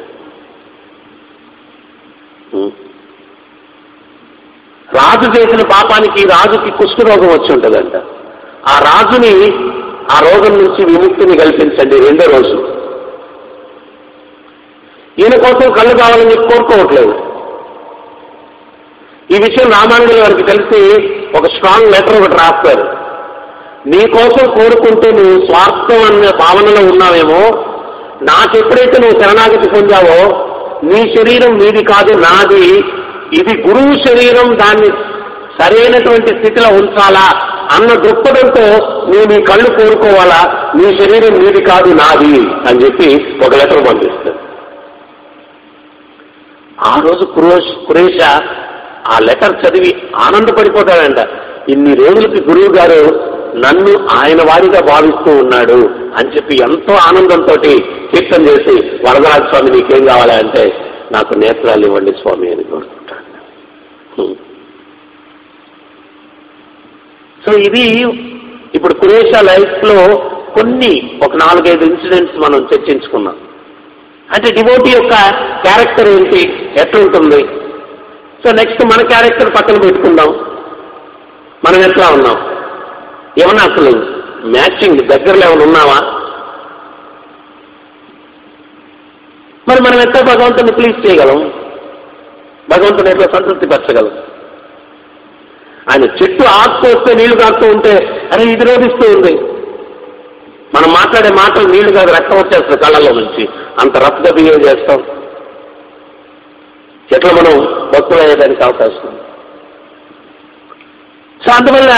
ఉం. రాజు చేసిన పాపానికి రాజుకి కుష్ఠరోగం వచ్చి ఉంటుందంట ఆ రాజుని ఆ రోగం నుంచి విముక్తిని కల్పించండి రెండో రోజు ఈయన కోసం కళ్ళు కావాలని కోరుకోవట్లేదు ఈ విషయం రామానుజుల వారికి తెలిసి ఒక స్ట్రాంగ్ లెటర్ ఒకటి రాస్తారు నీ కోసం కోరుకుంటే నువ్వు స్వార్థం అనే భావనలో ఉన్నావేమో నాకెప్పుడైతే నువ్వు శరణాగతి పొందావో నీ శరీరం నీది కాదు నాది ఇది గురువు శరీరం దాన్ని సరైనటువంటి స్థితిలో ఉంచాలా అన్న దృక్పథంతో నువ్వు నీ కళ్ళు కోరుకోవాలా నీ శరీరం నీది కాదు నాది అని చెప్పి ఒక లెటర్ పంపిస్తాడు ఆ రోజు కురేష్ కురేష ఆ లెటర్ చదివి ఆనందపడిపోతాడంట ఇన్ని రోజులకి గురువు గారు నన్ను ఆయన వారిగా భావిస్తూ ఉన్నాడు అని చెప్పి ఎంతో ఆనందంతో కీర్తన చేసి వరదరాజ స్వామి నీకేం కావాలా అంటే నాకు నేత్రాలు ఇవ్వండి స్వామి అని కోరుకుంటాడు హ్మ్. సో ఇది ఇప్పుడు కురేష లైఫ్ లో కొన్ని ఒక నాలుగైదు ఇన్సిడెంట్స్ మనం చర్చించుకున్నాం అంటే డివోటీ యొక్క క్యారెక్టర్ ఏంటి ఎట్లుంటుంది సో నెక్స్ట్ మన క్యారెక్టర్ పక్కన పెట్టుకుందాం మనం ఎట్లా ఉన్నాం ఏమన్నా అసలు మ్యాచింగ్ దగ్గరలో ఏమైనా ఉన్నావా మరి మనం ఎట్లా భగవంతుని ప్లీజ్ చేయగలం భగవంతుని ఎట్లా సంతృప్తిపరచగలం ఆయన చెట్టు ఆకుతూ వస్తే నీళ్లు కాస్తూ ఉంటే అరే ఇది రోధిస్తూ ఉంది మనం మాట్లాడే మాటలు నీళ్లు కాదు రక్తం వచ్చేస్తుంది కళ్ళల్లో నుంచి అంత రఫ్గా బిహేవ్ చేస్తాం ఎట్లా మనం భక్తులు అయ్యేదానికి అవకాశం ఉంది. సో అందువల్ల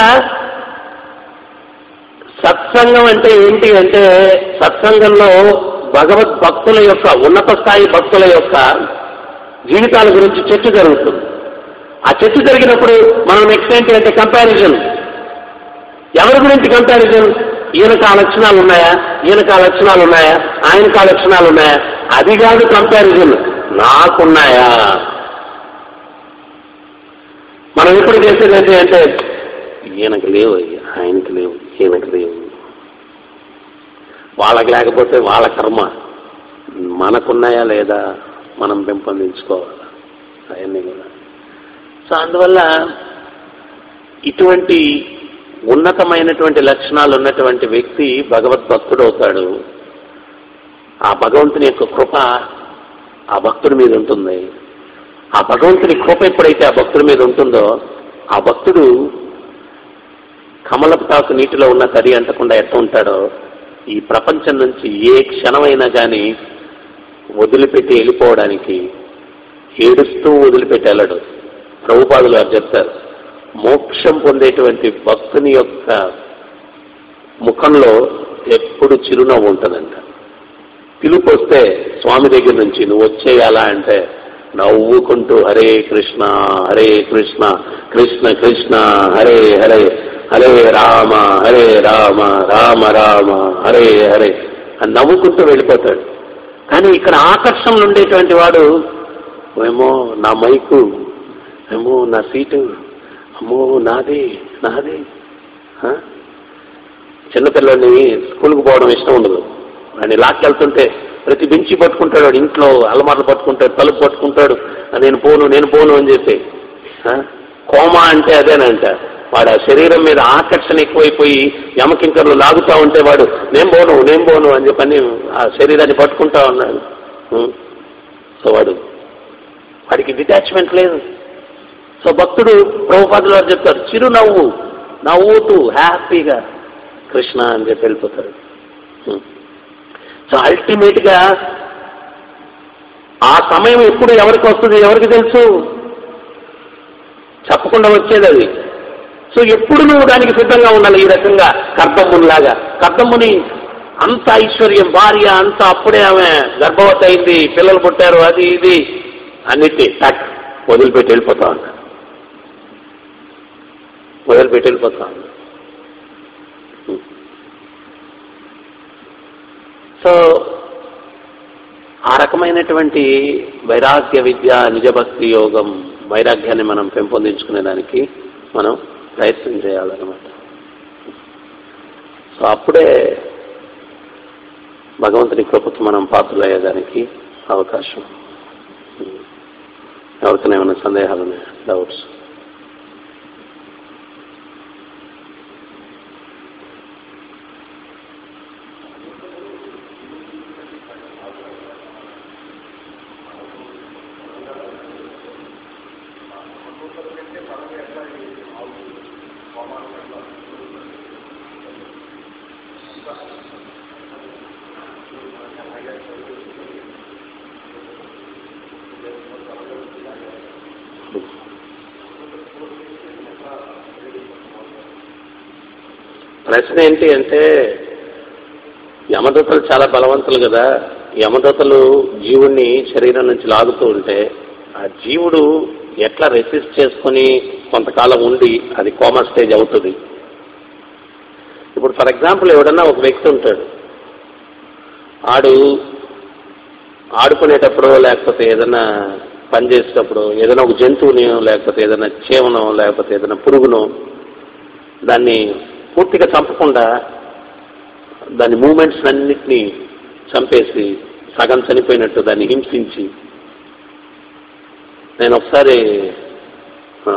సత్సంగం అంటే ఏంటి అంటే సత్సంగంలో భగవద్ భక్తుల యొక్క ఉన్నత స్థాయి భక్తుల యొక్క జీవితాల గురించి చర్చ జరుగుతుంది ఆ చర్చ జరిగినప్పుడు మనం నెక్స్ట్ ఏంటి అంటే కంపారిజన్ ఎవరి గురించి కంపారిజన్ ఈయనకు ఆ లక్షణాలు ఉన్నాయా ఈయనకు ఆ లక్షణాలు ఉన్నాయా ఆయనకు ఆ లక్షణాలు ఉన్నాయా అది కాదు కంపారిజన్ నాకున్నాయా మనం ఎప్పుడు చేసేది ఏంటి అంటే ఈయనకు లేవు అయ్యా ఆయనకు లేవు ఈయనకు లేవు వాళ్ళకి లేకపోతే వాళ్ళ కర్మ మనకున్నాయా లేదా మనం పెంపొందించుకోవాలా అవన్నీ కూడా సో అందువల్ల ఇటువంటి ఉన్నతమైనటువంటి లక్షణాలు ఉన్నటువంటి వ్యక్తి భగవద్భక్తుడు అవుతాడు ఆ భగవంతుని యొక్క కృప ఆ భక్తుడి మీద ఉంటుంది ఆ భగవంతుని కృప ఎప్పుడైతే ఆ భక్తుడి మీద ఉంటుందో ఆ భక్తుడు కమలపు తాకు నీటిలో ఉన్న తడి అంటకుండా ఎట్లా ఉంటాడో ఈ ప్రపంచం నుంచి ఏ క్షణమైనా కానీ వదిలిపెట్టి వెళ్ళిపోవడానికి ఏడుస్తూ వదిలిపెట్టి వెళ్ళడు ప్రభుపాదులు గారు చెప్తారు మోక్షం పొందేటువంటి భక్తుని యొక్క ముఖంలో ఎప్పుడు చిరునవ్వు ఉంటుందంట పిలుపు వస్తే స్వామి దగ్గర నుంచి నువ్వు వచ్చేయాలా అంటే నవ్వుకుంటూ హరే కృష్ణ హరే కృష్ణ కృష్ణ కృష్ణ హరే హరే హరే రామ హరే రామ రామ రామ హరే హరే అని నవ్వుకుంటూ వెళ్ళిపోతాడు కానీ ఇక్కడ ఆకర్షణలు ఉండేటువంటి వాడు ఏమో నా మైకు ఏమో నా సీటు అమ్మో నాది నాది ఆ? చిన్నపిల్లల్ని స్కూల్కి పోవడం ఇష్టం ఉండదు వాడిని లాక్కెళ్తుంటే ప్రతి బెంచి పట్టుకుంటాడు వాడు ఇంట్లో అలమార్లు పట్టుకుంటాడు తలుపు పట్టుకుంటాడు "ఆ, నేను పోను నేను పోను అని చెప్పి ఆ? కోమా అంటే అదేనంట వాడు ఆ శరీరం మీద ఆకర్షణ ఎక్కువైపోయి యమకింకర్లు లాగుతా ఉంటే వాడు నేను పోను నేను పోను అని చెప్పని ఆ శరీరాన్ని పట్టుకుంటా ఉన్నాడు ఉం. సో వాడు వాడికి డిటాచ్మెంట్ లేదు సో భక్తుడు ప్రభుపాదులు వారు చెప్తారు చిరునవ్వు నవ్వుతూ హ్యాపీగా కృష్ణ అని చెప్పి వెళ్ళిపోతాడు హ్మ్. సో అల్టిమేట్ గా ఆ సమయం ఎప్పుడు ఎవరికి వస్తుంది ఎవరికి తెలుసు చెప్పకుండా వచ్చేది అది సో ఎప్పుడు నువ్వు దానికి సిద్ధంగా ఉండాలి ఈ రకంగా కర్దమ్మునిలాగా కర్దమ్ముని అంత ఐశ్వర్యం భార్య అంత అప్పుడే ఆమె గర్భవతి అయింది పిల్లలు పుట్టారు అది ఇది అన్నిటి టక్ వదిలిపెట్టి వెళ్ళిపోతా ఉన్నా వదిలిపెట్టి వెళ్ళిపోతా ఉన్నా సో ఆ రకమైనటువంటి వైరాగ్య విద్య నిజభక్తి యోగం వైరాగ్యాన్ని మనం పెంపొందించుకునే దానికి మనం ప్రయత్నం చేయాలన్నమాట సో అప్పుడే భగవంతుని కృపకు మనం పాత్రలయ్యేదానికి అవకాశం ఎవరికైనా ఏమైనా సందేహాలు ఉన్నాయా డౌట్స్ ప్రశ్న ఏంటి అంటే యమదూతలు చాలా బలవంతులు కదా యమదూతలు జీవుణ్ణి శరీరం నుంచి లాగుతూ ఉంటే ఆ జీవుడు ఎట్లా రెసిస్ట్ చేసుకొని కొంతకాలం ఉండి అది కోమా స్టేజ్ అవుతుంది ఇప్పుడు ఫర్ ఎగ్జాంపుల్ ఎవడన్నా ఒక వ్యక్తి ఉంటాడు ఆడు ఆడుకునేటప్పుడు లేకపోతే ఏదైనా పని చేసేటప్పుడు ఏదైనా ఒక జంతువుని లేకపోతే ఏదైనా చేవనో లేకపోతే ఏదైనా పురుగునో దాన్ని పూర్తిగా చంపకుండా దాని మూమెంట్స్ అన్నిటినీ చంపేసి సగం చనిపోయినట్టు దాన్ని హింసించి నేను ఒకసారి ఆ,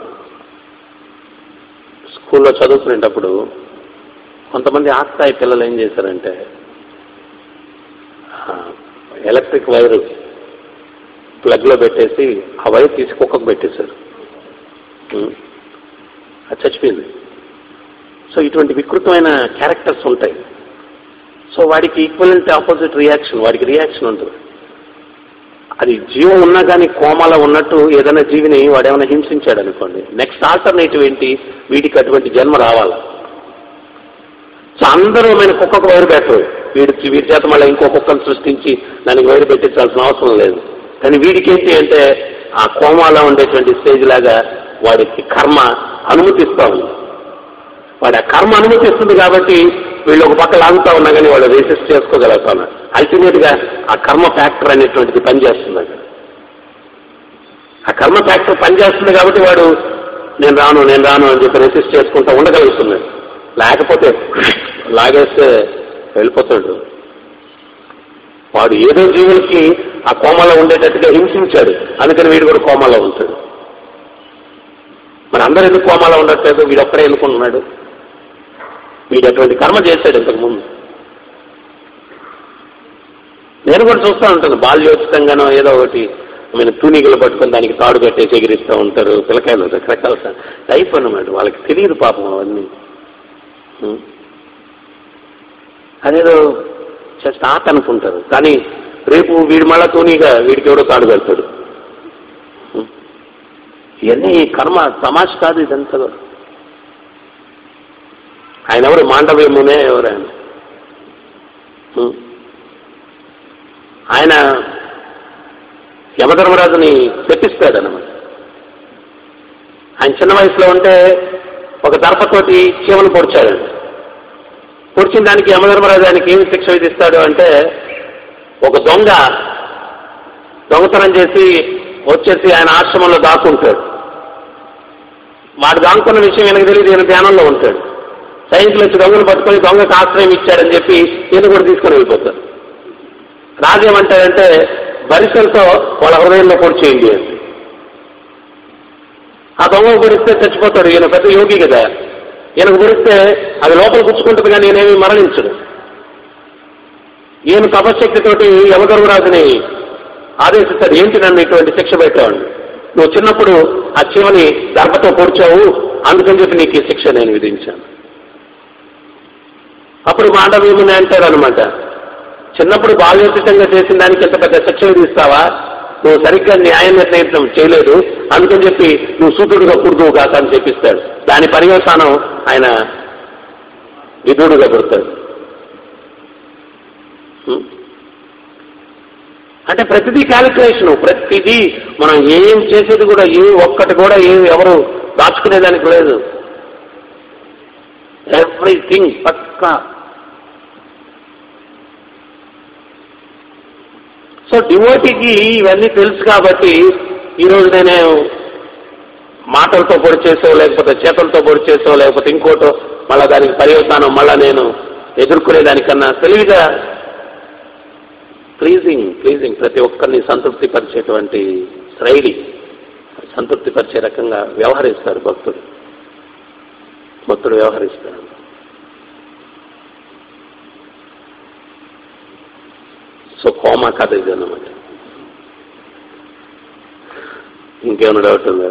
స్కూల్లో చదువుకునేటప్పుడు కొంతమంది ఆక్తాయి పిల్లలు ఏం చేశారంటే ఆ, ఎలక్ట్రిక్ వైరు ప్లగ్లో పెట్టేసి ఆ వైర్ తీసి కుక్కకు పెట్టేశారు ఉం. అది చచ్చిపోయింది సో ఇటువంటి వికృతమైన క్యారెక్టర్స్ ఉంటాయి సో వాడికి ఈక్వలెంట్ ఆపోజిట్ రియాక్షన్ వాడికి రియాక్షన్ ఉంటుంది అది జీవం ఉన్నా కానీ కోమాలో ఉన్నట్టు ఏదైనా జీవిని వాడేమైనా హింసించాడు అనుకోండి నెక్స్ట్ ఆల్టర్నేటివ్ ఏంటి వీడికి అటువంటి జన్మ రావాలి సో అందరూ మన కుక్కకు వైరు పెట్టరు వీడికి వీడి చేత మళ్ళీ ఇంకో కుక్కను సృష్టించి దానికి వైరు పెట్టించాల్సిన అవసరం లేదు కానీ వీడికి ఏంటి అంటే ఆ కోమాలో ఉండేటువంటి స్టేజ్ లాగా వాడికి కర్మ అనుమతిస్తా ఉంది వాడి ఆ కర్మ అనుమతిస్తుంది కాబట్టి వీళ్ళు ఒక పక్క లాగుతా ఉన్నా కానీ వాళ్ళు రెసిస్ట్ చేసుకోగలుగుతా ఉన్నారు అల్టిమేట్ గా ఆ కర్మ ఫ్యాక్టర్ అనేటువంటిది పనిచేస్తుంది అక్కడ ఆ కర్మ ఫ్యాక్టర్ పనిచేస్తుంది కాబట్టి వాడు నేను రాను నేను రాను అని చెప్పి రెసిస్ట్ చేసుకుంటూ ఉండగలుగుతున్నాడు లేకపోతే లాగేస్తే వెళ్ళిపోతాడు వాడు ఏదో జీవులకి ఆ కోమలో ఉండేటట్టుగా హింసించాడు అందుకని వీడు కూడా కోమాలో ఉంటాడు మరి అందరు ఎందుకు కోమాలో ఉండట్లేదు వీడు ఒక్కడే ఎందుకుంటున్నాడు వీడు అటువంటి కర్మ చేశాడు ఇంతకు ముందు నేను కూడా చూస్తూ ఉంటాను బాల్యోచితంగానో ఏదో ఒకటి మన తూనిగలు పట్టుకొని దానికి తాడు కట్టేసి ఎగిరిస్తూ ఉంటారు పిల్లకాయలు రకరకాల లైఫ్ అన్నమాట వాళ్ళకి తెలియదు పాపం అవన్నీ ఉం. అదేదో జస్ట్ ఆట అనుకుంటారు కానీ రేపు వీడు మళ్ళా తూనీగా వీడికి ఎవడో తాడు కడతాడు ఉం. ఇవన్నీ కర్మ తమాష కాదు ఇదంతా కూడా. ఆయన ఎవరు మాండవ్యమునే ఎవరు ఆయన ఉం. ఆయన యమధర్మరాజుని శపిస్తాడనమాట ఆయన చిన్న వయసులో ఉంటే ఒక దర్పతోటి చీమను పొడిచాడండి పొడిచిన దానికి యమధర్మరాజు ఆయనకి ఏమి శిక్ష విధిస్తాడు అంటే ఒక దొంగ దొంగతనం చేసి వచ్చేసి ఆయన ఆశ్రమంలో దాక్కుంటాడు వాడు దాక్కున్న విషయం ఈయనకు తెలియదు ఈయన ధ్యానంలో ఉంటాడు సైనికులు వచ్చి దొంగను పట్టుకొని దొంగకు ఆశ్రయం ఇచ్చాడని చెప్పి ఈయన కూడా తీసుకొని వెళ్ళిపోతారు రాజు ఏమంటాడంటే బరిసలతో వాళ్ళ హృదయంలో పొడి చేయండి అని ఆ దొంగ గురిస్తే చచ్చిపోతాడు ఈయన పెద్ద యోగి కదా ఈయనకు గురిస్తే అది లోపల గుచ్చుకుంటుంది కానీ ఈయనేమి మరణించడు ఈయన తపశక్తితోటి యమధర్మరాజుని ఆదేశిస్తాడు ఏంటి నన్ను ఇటువంటి శిక్ష పెట్టాడు నువ్వు చిన్నప్పుడు ఆ చీమని దర్భతో పొడిచావు అందుకని చెప్పి నీకు ఈ శిక్ష నేను విధించాను అప్పుడు మాండవ్యముని అంటాడు అనమాట చిన్నప్పుడు బాల్యోచితంగా చేసిన దానికి ఎంత పెద్ద శిక్ష విధిస్తావా నువ్వు సరిగ్గా న్యాయ నిర్ణయం చేయలేదు అందుకని చెప్పి నువ్వు సూతుడుగా పుడుదువు కాక అని చెప్పిస్తాడు దాని పర్యవసానం ఆయన విధుడుగా పుడతాడు హ్మ్? అంటే ప్రతిదీ క్యాలిక్యులేషన్ ప్రతిదీ మనం ఏం చేసేది కూడా ఏ ఒక్కటి కూడా ఏం ఎవరు దాచుకునేదానికి లేదు ఎవ్రీథింగ్ పక్కా సో డివోటీకి ఇవన్నీ తెలుసు కాబట్టి ఈరోజు నేను మాటలతో పొడి చేసో లేకపోతే చేతులతో పొడి చేసో లేకపోతే ఇంకోటో మళ్ళా దానికి పర్యవసానం మళ్ళా నేను ఎదుర్కొనేదానికన్నా తెలివిగా ప్లీజింగ్ ప్లీజింగ్ ప్రతి ఒక్కరిని సంతృప్తి పరిచేటువంటి శైలి సంతృప్తి పరిచే రకంగా వ్యవహరిస్తారు భక్తుడు భక్తుడు వ్యవహరిస్తాడు సో కోమా కథ ఇది అన్నమాట ఇంకేమైనా డౌట్ ఉందా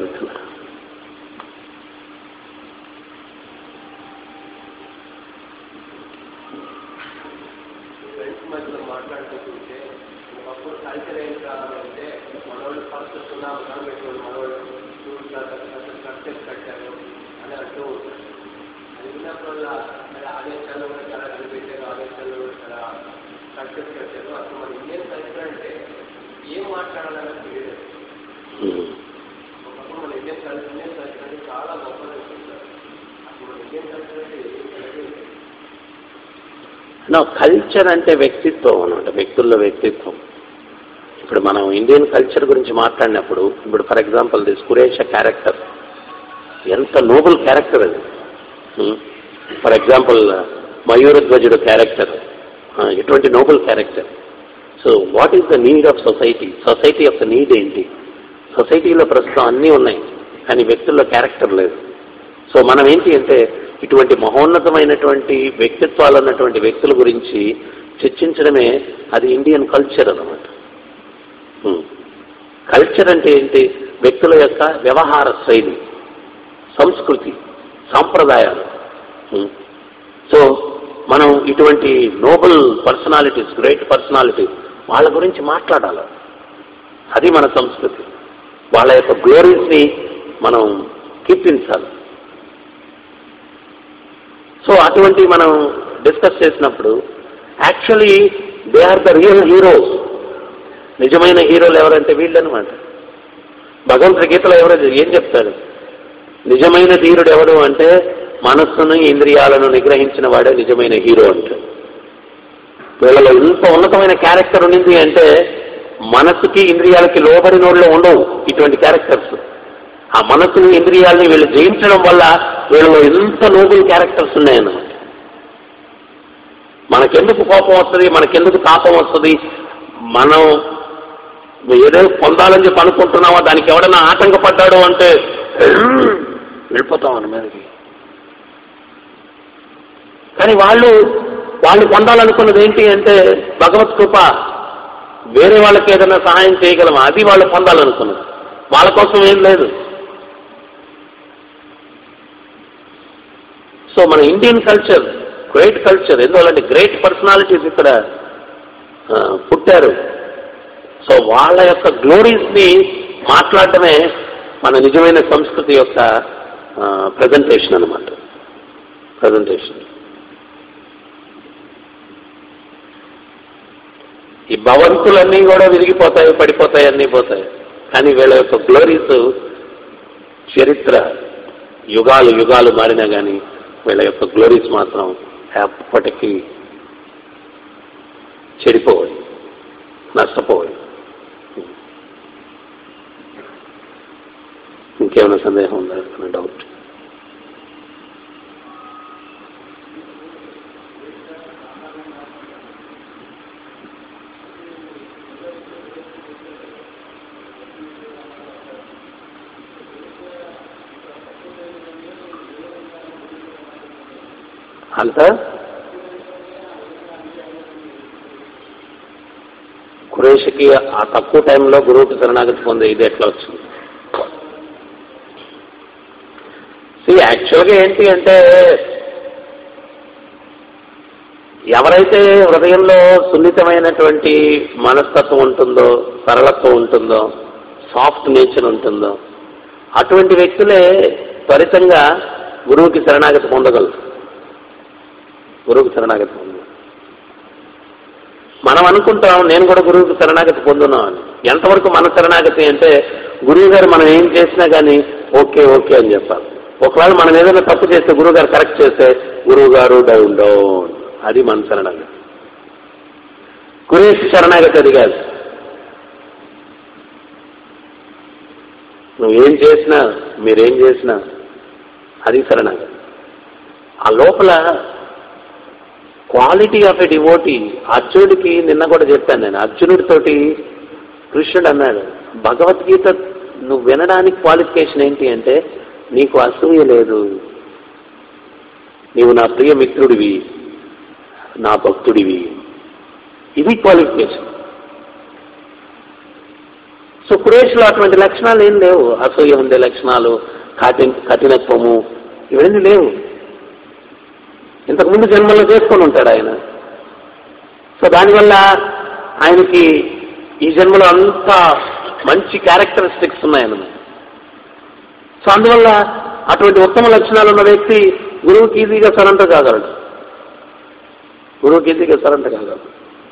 ఫ్రెండ్స్ మధ్యలో మాట్లాడుకుంటుంటే ఒకప్పుడు కల్చర్ ఏం కావాలంటే మనోళ్ళు ఫస్ట్ సున్నాము కనిపెట్టేవాళ్ళు మనోళ్ళు స్ట్రక్చర్ కట్టారు అని అంటూ ఉంటారు అది విన్నప్పుడల్లా చాలా ఆదేశాలు కూడా చాలా కనిపెట్టారు ఆదేశాలు కూడా చాలా స్ట్రక్చర్స్ కట్టారు అసలు మన ఇండియన్ కల్చర్ అంటే ఏం మాట్లాడాలని తెలియదు ఒకప్పుడు మన ఇండియన్ కల్చర్ ఇండియన్ కల్చర్ అంటే చాలా గొప్పగా చూస్తారు అసలు మన ఇండియన్ కల్చర్ అంటే ఏం తెలియదు నా కల్చర్ అంటే వ్యక్తిత్వం అనమాట వ్యక్తుల్లో వ్యక్తిత్వం ఇప్పుడు మనం ఇండియన్ కల్చర్ గురించి మాట్లాడినప్పుడు ఇప్పుడు for example this Kuresha character ఎంత నోబుల్ క్యారెక్టర్ అది ఫర్ ఎగ్జాంపుల్ మయూరధ్వజుడు క్యారెక్టర్ ఎటువంటి noble character so what is the need of society society యొక్క నీడ్ ఏంటి సొసైటీలో ప్రస్తుతం అన్నీ ఉన్నాయి కానీ వ్యక్తుల్లో క్యారెక్టర్ లేదు సో మనం ఏంటి అంటే ఇటువంటి మహోన్నతమైనటువంటి వ్యక్తిత్వాలు ఉన్నటువంటి వ్యక్తుల గురించి చర్చించడమే అది ఇండియన్ కల్చర్ అన్నమాట కల్చర్ అంటే ఏంటి వ్యక్తుల యొక్క వ్యవహార శైలి సంస్కృతి సాంప్రదాయాలు Hmm. సో మనం ఇటువంటి నోబల్ పర్సనాలిటీస్ గ్రేట్ పర్సనాలిటీస్ వాళ్ళ గురించి మాట్లాడాలి అది మన సంస్కృతి వాళ్ళ యొక్క గ్లోరీస్ని మనం కీర్తించాలి సో అటువంటి మనం డిస్కస్ చేసినప్పుడు actually they are the real heroes నిజమైన హీరోలు ఎవరంటే వీళ్ళు అనమాట భగవంతుడి గీతలో ఎవరు ఏం చెప్తాడు నిజమైన ధీరుడు ఎవడు అంటే మనస్సును ఇంద్రియాలను నిగ్రహించిన వాడే నిజమైన హీరో అంటాడు వీళ్ళలో ఇంత ఉన్నతమైన క్యారెక్టర్ ఉన్నింది అంటే మనస్సుకి ఇంద్రియాలకి లోబడి నోళ్ళు ఉండవు ఇటువంటి క్యారెక్టర్స్ ఆ మనస్సుని ఇంద్రియాలని వీళ్ళు జయించడం వల్ల వీళ్ళలో ఎంత నోబుల్ క్యారెక్టర్స్ ఉన్నాయన్నమాట మనకెందుకు కోపం వస్తుంది మనకెందుకు తాపం వస్తుంది మనం ఏదో పొందాలని చెప్పి అనుకుంటున్నామో దానికి ఎవడైనా ఆటంకపడ్డాడు అంటే వెళ్ళిపోతాం మన మీదకి కానీ వాళ్ళు వాళ్ళు పొందాలనుకున్నది ఏంటి అంటే భగవత్ కృప వేరే వాళ్ళకి ఏదైనా సహాయం చేయగలమా అది వాళ్ళు పొందాలనుకున్నది వాళ్ళ కోసం ఏం లేదు సో మన ఇండియన్ కల్చర్ గ్రేట్ కల్చర్ ఎందువల్లంటే గ్రేట్ పర్సనాలిటీస్ ఇక్కడ ఆ, పుట్టారు సో వాళ్ళ యొక్క గ్లోరీస్ ని మాట్లాడటమే మన నిజమైన సంస్కృతి యొక్క ప్రజెంటేషన్ అన్నమాట ప్రజెంటేషన్ ఈ భవంతులన్నీ కూడా విరిగిపోతాయి పడిపోతాయి అన్నీ పోతాయి కానీ వీళ్ళ యొక్క గ్లోరీస్ చరిత్ర యుగాలు యుగాలు మారినా కానీ వీళ్ళ యొక్క గ్లోరీస్ మాత్రం ఎప్పటికీ చెడిపోవాలి నష్టపోవాలి ఇంకేమైనా సందేహం ఉందా ఏమైనా డౌట్ అంత కురేషికి ఆ తక్కువ టైంలో గురువుకి శరణాగతి పొందే ఇది ఎట్లా వచ్చింది యాక్చువల్గా ఏంటి అంటే ఎవరైతే హృదయంలో సున్నితమైనటువంటి మనస్తత్వం ఉంటుందో సరళత్వం ఉంటుందో సాఫ్ట్ నేచర్ ఉంటుందో అటువంటి వ్యక్తులే త్వరితంగా గురువుకి శరణాగతి పొందగలరు గురువుకి శరణాగతి పొందు మనం అనుకుంటాం నేను కూడా గురువుకి శరణాగతి పొందున్నాం అని ఎంతవరకు మన శరణాగతి అంటే గురువు గారు మనం ఏం చేసినా కానీ ఓకే ఓకే అని చెప్పాలి ఒకవేళ మనం ఏదైనా తప్పు చేస్తే గురువు గారు కరెక్ట్ చేస్తే గురువు గారు డౌన్ డౌన్ అది మన శరణాగతి గురేష్ శరణాగతి అది కాదు నువ్వేం చేసినా మీరేం చేసినా అది శరణాగతి ఆ లోపల క్వాలిటీ ఆఫ్ ఎ డివోటీ అర్జునుడికి నిన్న కూడా చెప్పాను నేను అర్జునుడితోటి కృష్ణుడు అన్నాడు భగవద్గీత నువ్వు వినడానికి క్వాలిఫికేషన్ ఏంటి అంటే నీకు అసూయ లేదు నీవు నా ప్రియ మిత్రుడివి నా భక్తుడివి ఇది క్వాలిఫికేషన్ సో కురేష్లో అటువంటి లక్షణాలు ఏం లేవు అసూయ ఉండే లక్షణాలు కఠిన కఠినత్వము ఇవన్నీ లేవు ఇంతకుముందు జన్మలో చేసుకొని ఉంటాడు ఆయన సో దానివల్ల ఆయనకి ఈ జన్మలో అంత మంచి క్యారెక్టరిస్టిక్స్ ఉన్నాయన్నమాట సో అందువల్ల అటువంటి ఉత్తమ లక్షణాలు ఉన్న వ్యక్తి గురువుకి ఈజీగా సరెండర్ కాగలడు గురువుకి ఈజీగా సరెండర్ కాగలడు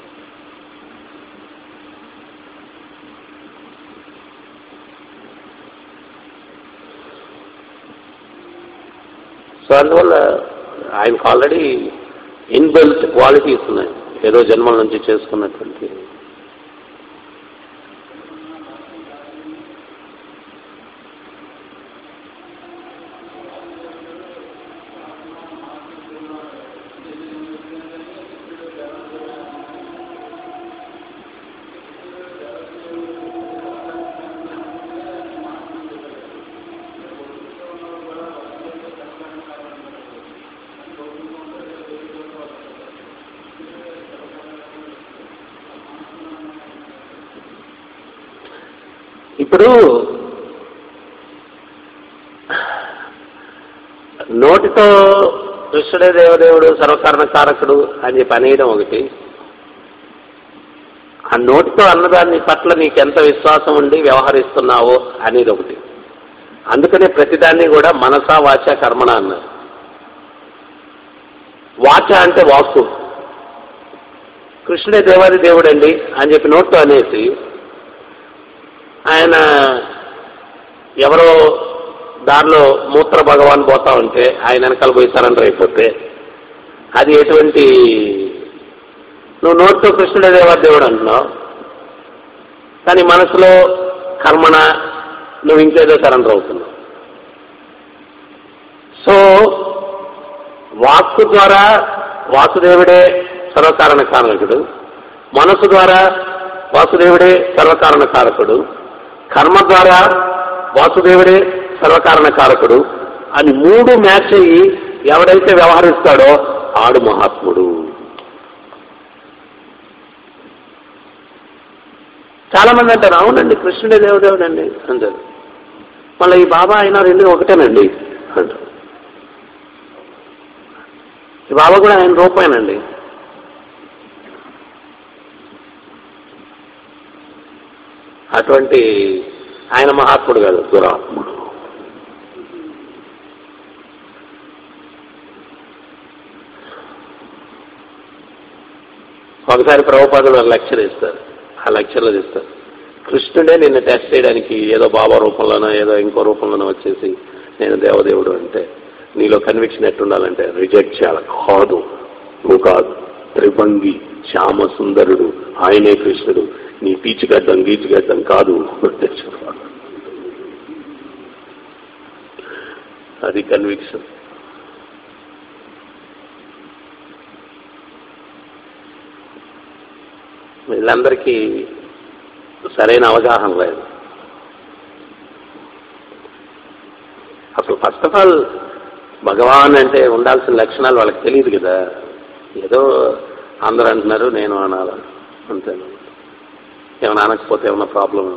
సో అందువల్ల ఆయనకు ఆల్రెడీ ఇన్బిల్ట్ క్వాలిటీస్ ఉన్నాయి ఏదో జన్మల నుంచి చేసుకున్నటువంటి ఇప్పుడు నోటితో కృష్ణుడే దేవదేవుడు సర్వకారణ కారకుడు అని చెప్పి అనేయడం ఒకటి ఆ నోటితో అన్నదాన్ని పట్ల నీకు ఎంత విశ్వాసం ఉండి వ్యవహరిస్తున్నావో అనేది ఒకటి అందుకనే ప్రతిదాన్ని కూడా మనసా వాచ కర్మణ అన్నారు వాచ అంటే వాక్కు కృష్ణుడే దేవాది దేవుడండి అని చెప్పి నోట్తో అనేసి ఆయన ఎవరో దారిలో మూత్ర భగవాన్ పోతా ఉంటే ఆయన వెనకాల పోయి సరెండర్ అయిపోతే అది ఎటువంటి నువ్వు నోటితో కృష్ణుడే దేవా దేవుడు అంటున్నావు కానీ మనసులో కర్మణ నువ్వు ఇంకేదో సరెండర్ అవుతున్నావు సో వాక్కు ద్వారా వాసుదేవుడే సర్వకారణ కారణకుడు మనసు ద్వారా వాసుదేవుడే సర్వకారణ కారకుడు కర్మ ద్వారా వాసుదేవుడే సర్వకారణ కారకుడు అని మూడు మ్యాచ్ అయ్యి ఎవడైతే వ్యవహరిస్తాడో ఆడు మహాత్ముడు చాలా మంది అంటారు అవునండి కృష్ణుడే దేవదేవుడండి అంటారు మళ్ళీ ఈ బాబా అయినా రెండు ఒకటేనండి అంటారు ఈ బాబా కూడా ఆయన రూపాయనండి అటువంటి ఆయన మహాత్ముడు కాదు దురాత్ముడు ఒకసారి ప్రభుపాదులు లెక్చర్ ఇస్తారు ఆ లెక్చర్లో ఇస్తారు కృష్ణుడే నిన్ను టెస్ట్ చేయడానికి ఏదో బాబా రూపంలోనో ఏదో ఇంకో రూపంలోనో వచ్చేసి నేను దేవదేవుడు అంటే నీలో కన్విక్షన్ ఎట్టుండాలంటే రిజెక్ట్ చేయాలి కాదు నువ్వు కాదు త్రిభంగి శ్యామ సుందరుడు ఆయనే కృష్ణుడు నీ పీచుగడ్డం గీచుగడ్డం కాదు అంటే చెప్పాలి. అది కన్విక్షన్ వీళ్ళందరికీ సరైన అవగాహన లేదు అసలు ఫస్ట్ ఆఫ్ ఆల్ భగవాన్ అంటే ఉండాల్సిన లక్షణాలు వాళ్ళకి తెలియదు కదా ఏదో అందరూ అంటున్నారు నేను అనాలి అంతే ఏమైనా అనకపోతే ఏమైనా ప్రాబ్లం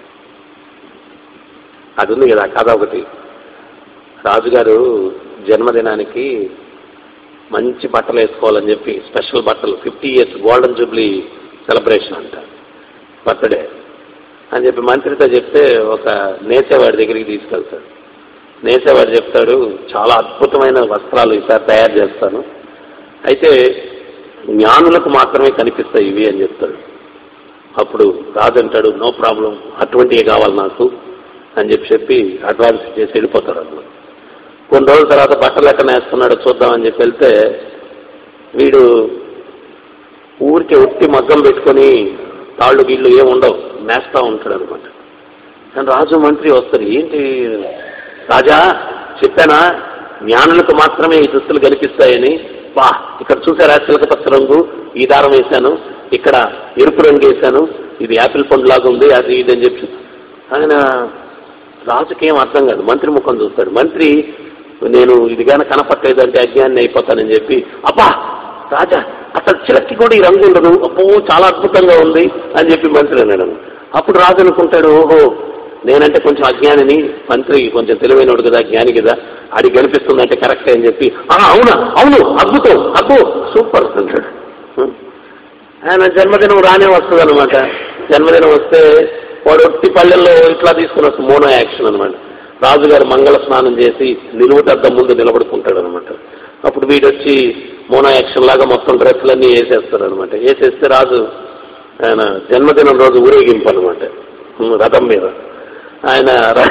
అది ఉంది కదా కథ ఒకటి రాజుగారు జన్మదినానికి మంచి బట్టలు వేసుకోవాలని చెప్పి స్పెషల్ బట్టలు fifty years golden jubilee celebration అంట బర్త్డే అని చెప్పి మంత్రితో చెప్తే ఒక నేసేవాడి దగ్గరికి తీసుకెళ్తాడు నేసేవాడు చెప్తాడు చాలా అద్భుతమైన వస్త్రాలు ఈసారి తయారు చేస్తాను అయితే జ్ఞానులకు మాత్రమే కనిపిస్తాయి ఇవి అని చెప్తాడు అప్పుడు రాజు అంటాడు నో ప్రాబ్లం అటువంటివి కావాలి నాకు అని చెప్పి చెప్పి అడ్వాన్స్ చేసి వెళ్ళిపోతారు అందులో కొన్ని రోజుల తర్వాత బట్టలు ఎక్కడ వేస్తున్నాడో చూద్దామని చెప్పి వెళ్తే వీడు ఊరికి ఒట్టి మగ్గం పెట్టుకొని తాళ్ళు గీళ్ళు ఏమి ఉండవు మేస్తా ఉంటాడు అనమాట కానీ రాజు మంత్రి వస్తారు ఏంటి రాజా చెప్పానా జ్ఞానులకు మాత్రమే ఈ దుస్తులు కనిపిస్తాయని బా ఇక్కడ చూసారా చిలకపచ్చ రంగు ఈ దారం వేశాను ఇక్కడ ఎరుపు రంగు వేశాను ఇది యాపిల్ పండు లాగా ఉంది అది ఇది అని చెప్పి ఆయన రాజుకేం అర్థం కాదు మంత్రి ముఖం చూస్తాడు మంత్రి నేను ఇది కానీ కనపట్టలేదంటే అజ్ఞాన్ని అయిపోతానని చెప్పి అబ్బా రాజా అసలు చిలక్కి కూడా ఈ రంగు ఉండదు అబ్బో చాలా అద్భుతంగా ఉంది అని చెప్పి మంత్రి అన్నాడు అప్పుడు రాజు అనుకుంటాడు ఓహో నేనంటే కొంచెం అజ్ఞానిని మంత్రి కొంచెం తెలివైనడు కదా జ్ఞాని కదా ఆడికి కనిపిస్తుందంటే కరెక్టే అని చెప్పి "ఆ, అవునా అవును అద్భుతం అబ్బో సూపర్ అంటాడు ఆయన జన్మదినం రానే వస్తుంది అనమాట జన్మదినం వస్తే వాడు ఒట్టి పల్లెల్లో ఇట్లా తీసుకుని వస్తుంది మోనో యాక్షన్ అనమాట రాజుగారు మంగళ స్నానం చేసి నిలువుటద్దం ముందు నిలబడుకుంటాడు అనమాట అప్పుడు వీడొచ్చి మోనో యాక్షన్ లాగా మొత్తం డ్రెస్సులన్నీ వేసేస్తాడు అనమాట వేసేస్తే రాజు ఆయన జన్మదినం రోజు ఊరేగింపు అనమాట రథం మీద ఆయన ర-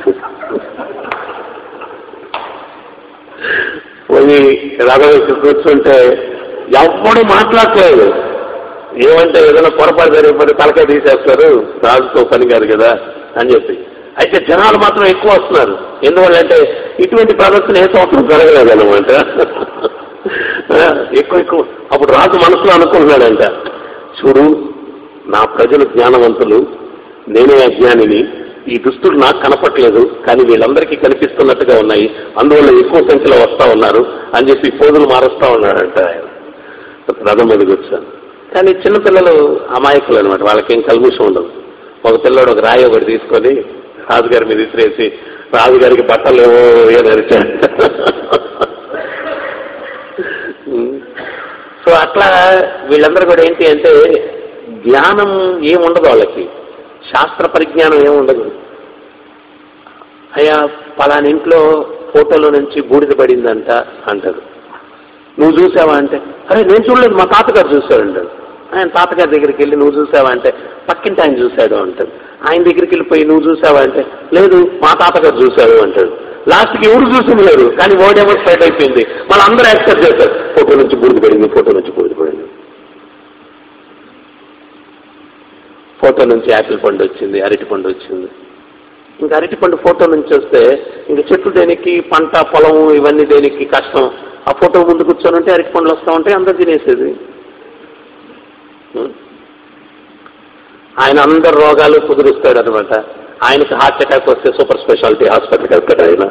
పోయి రథం ఎక్కి కూర్చుంటే ఎవ్వడు మాట్లాడలేదు ఏమంటే ఏదైనా పొరపాటు జరిగిపోతే తలకాయ తీసేస్తారు రాజుతో పని కాదు కదా అని చెప్పి అయితే జనాలు మాత్రం ఎక్కువ వస్తున్నారు ఎందువల్లంటే ఇటువంటి ప్రదర్శన ఏ సంవత్సరం జరగలేదు అనమాట ఎక్కువ ఎక్కువ అప్పుడు రాజు మనసులో అనుకుంటున్నాడంట చూడు నా ప్రజలు జ్ఞానవంతులు నేనే అజ్ఞానిని ఈ దుస్తులు నాకు కనపట్లేదు కానీ వీళ్ళందరికీ కనిపిస్తున్నట్టుగా ఉన్నాయి అందువల్ల ఎక్కువ సంఖ్యలో వస్తా ఉన్నారు అని చెప్పి పోదులు మారుస్తా ఉన్నాడంట ఆయన రథం మీద కూర్చొని కానీ చిన్నపిల్లలు అమాయకులు అనమాట వాళ్ళకేం కల్ముషం ఉండదు ఒక పిల్లడు ఒక రాయి ఒకటి తీసుకొని రాజుగారి మీద విసిరేసి రాజుగారికి బట్టలు ఏవో ఏదరిచాడు సో అట్లా వీళ్ళందరూ కూడా ఏంటి అంటే జ్ఞానం ఏముండదు వాళ్ళకి శాస్త్ర పరిజ్ఞానం ఏముండదు అయ్యా పలాని ఇంట్లో ఫోటోలో నుంచి బూడిద పడిందంట అంటారు నువ్వు చూసావా అంటే అరే నేను చూడలేదు మా తాతగారు చూశాడంటాడు ఆయన తాతగారి దగ్గరికి వెళ్ళి నువ్వు చూసావా అంటే పక్కింటి ఆయన చూశాడు అంటాడు ఆయన దగ్గరికి వెళ్ళిపోయి నువ్వు చూసావా అంటే లేదు మా తాతగారు చూశాడు అంటాడు లాస్ట్కి ఎవరు చూసింది లేదు కానీ ఓడేమో స్ప్రెడ్ అయిపోయింది మళ్ళీ అందరూ యాక్సెప్ట్ చేస్తారు ఫోటో నుంచి బూడిద పడింది ఫోటో నుంచి బూడిద పడింది ఫోటో నుంచి యాపిల్ పండు వచ్చింది అరటి పండు వచ్చింది ఇంకా అరటి పండు ఫోటో నుంచి వస్తే ఇంకా చెట్లు దేనికి పంట పొలం ఇవన్నీ దేనికి కష్టం ఆ ఫోటో ముందు కూర్చొని ఉంటే అరటి పండ్లు వస్తూ ఉంటే అందరు తినేసేది ఉం? ఆయన అందరి రోగాలు కుదురుస్తాడు అనమాట ఆయనకి హార్ట్ అటాక్ వస్తే సూపర్ స్పెషాలిటీ హాస్పిటల్కి వెళ్తాడు ఆయన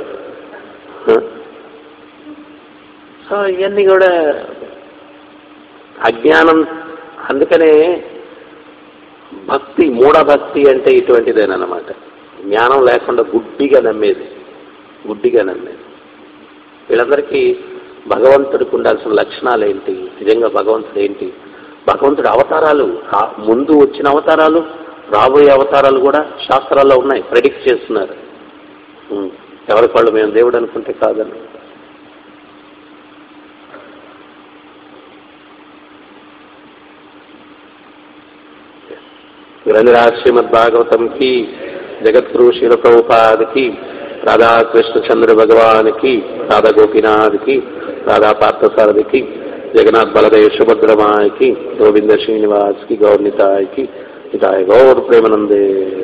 సో ఇవన్నీ కూడా అజ్ఞానం అందుకనే భక్తి మూఢభక్తి అంటే ఇటువంటిదేనమాట జ్ఞానం లేకుండా గుడ్డిగా నమ్మేది గుడ్డిగా నమ్మేది వీళ్ళందరికీ భగవంతుడికి ఉండాల్సిన లక్షణాలు ఏంటి నిజంగా భగవంతుడు ఏంటి భగవంతుడి అవతారాలు రా- ముందు వచ్చిన అవతారాలు రాబోయే అవతారాలు కూడా శాస్త్రాల్లో ఉన్నాయి ప్రెడిక్ట్ చేస్తున్నారు ఉం. ఎవరికి వాళ్ళు మేము దేవుడు అనుకుంటే కాదని గ్రంథరాజ్ శ్రీమద్ భాగవతం కి జగద్గురు శిల ప్రభుపాద్ కి రాధా కృష్ణ చంద్ర భగవాన్ కి రాధా గోపీనాథ్ కి రాధా పార్థసారథి కి జగన్నాథ్ బలదేవ్ సుభద్రమాయ్ కి గోవింద శ్రీనివాస్ కి గౌర్ నితాయ్ కి నితాయ్ గౌర్ ప్రేమనందే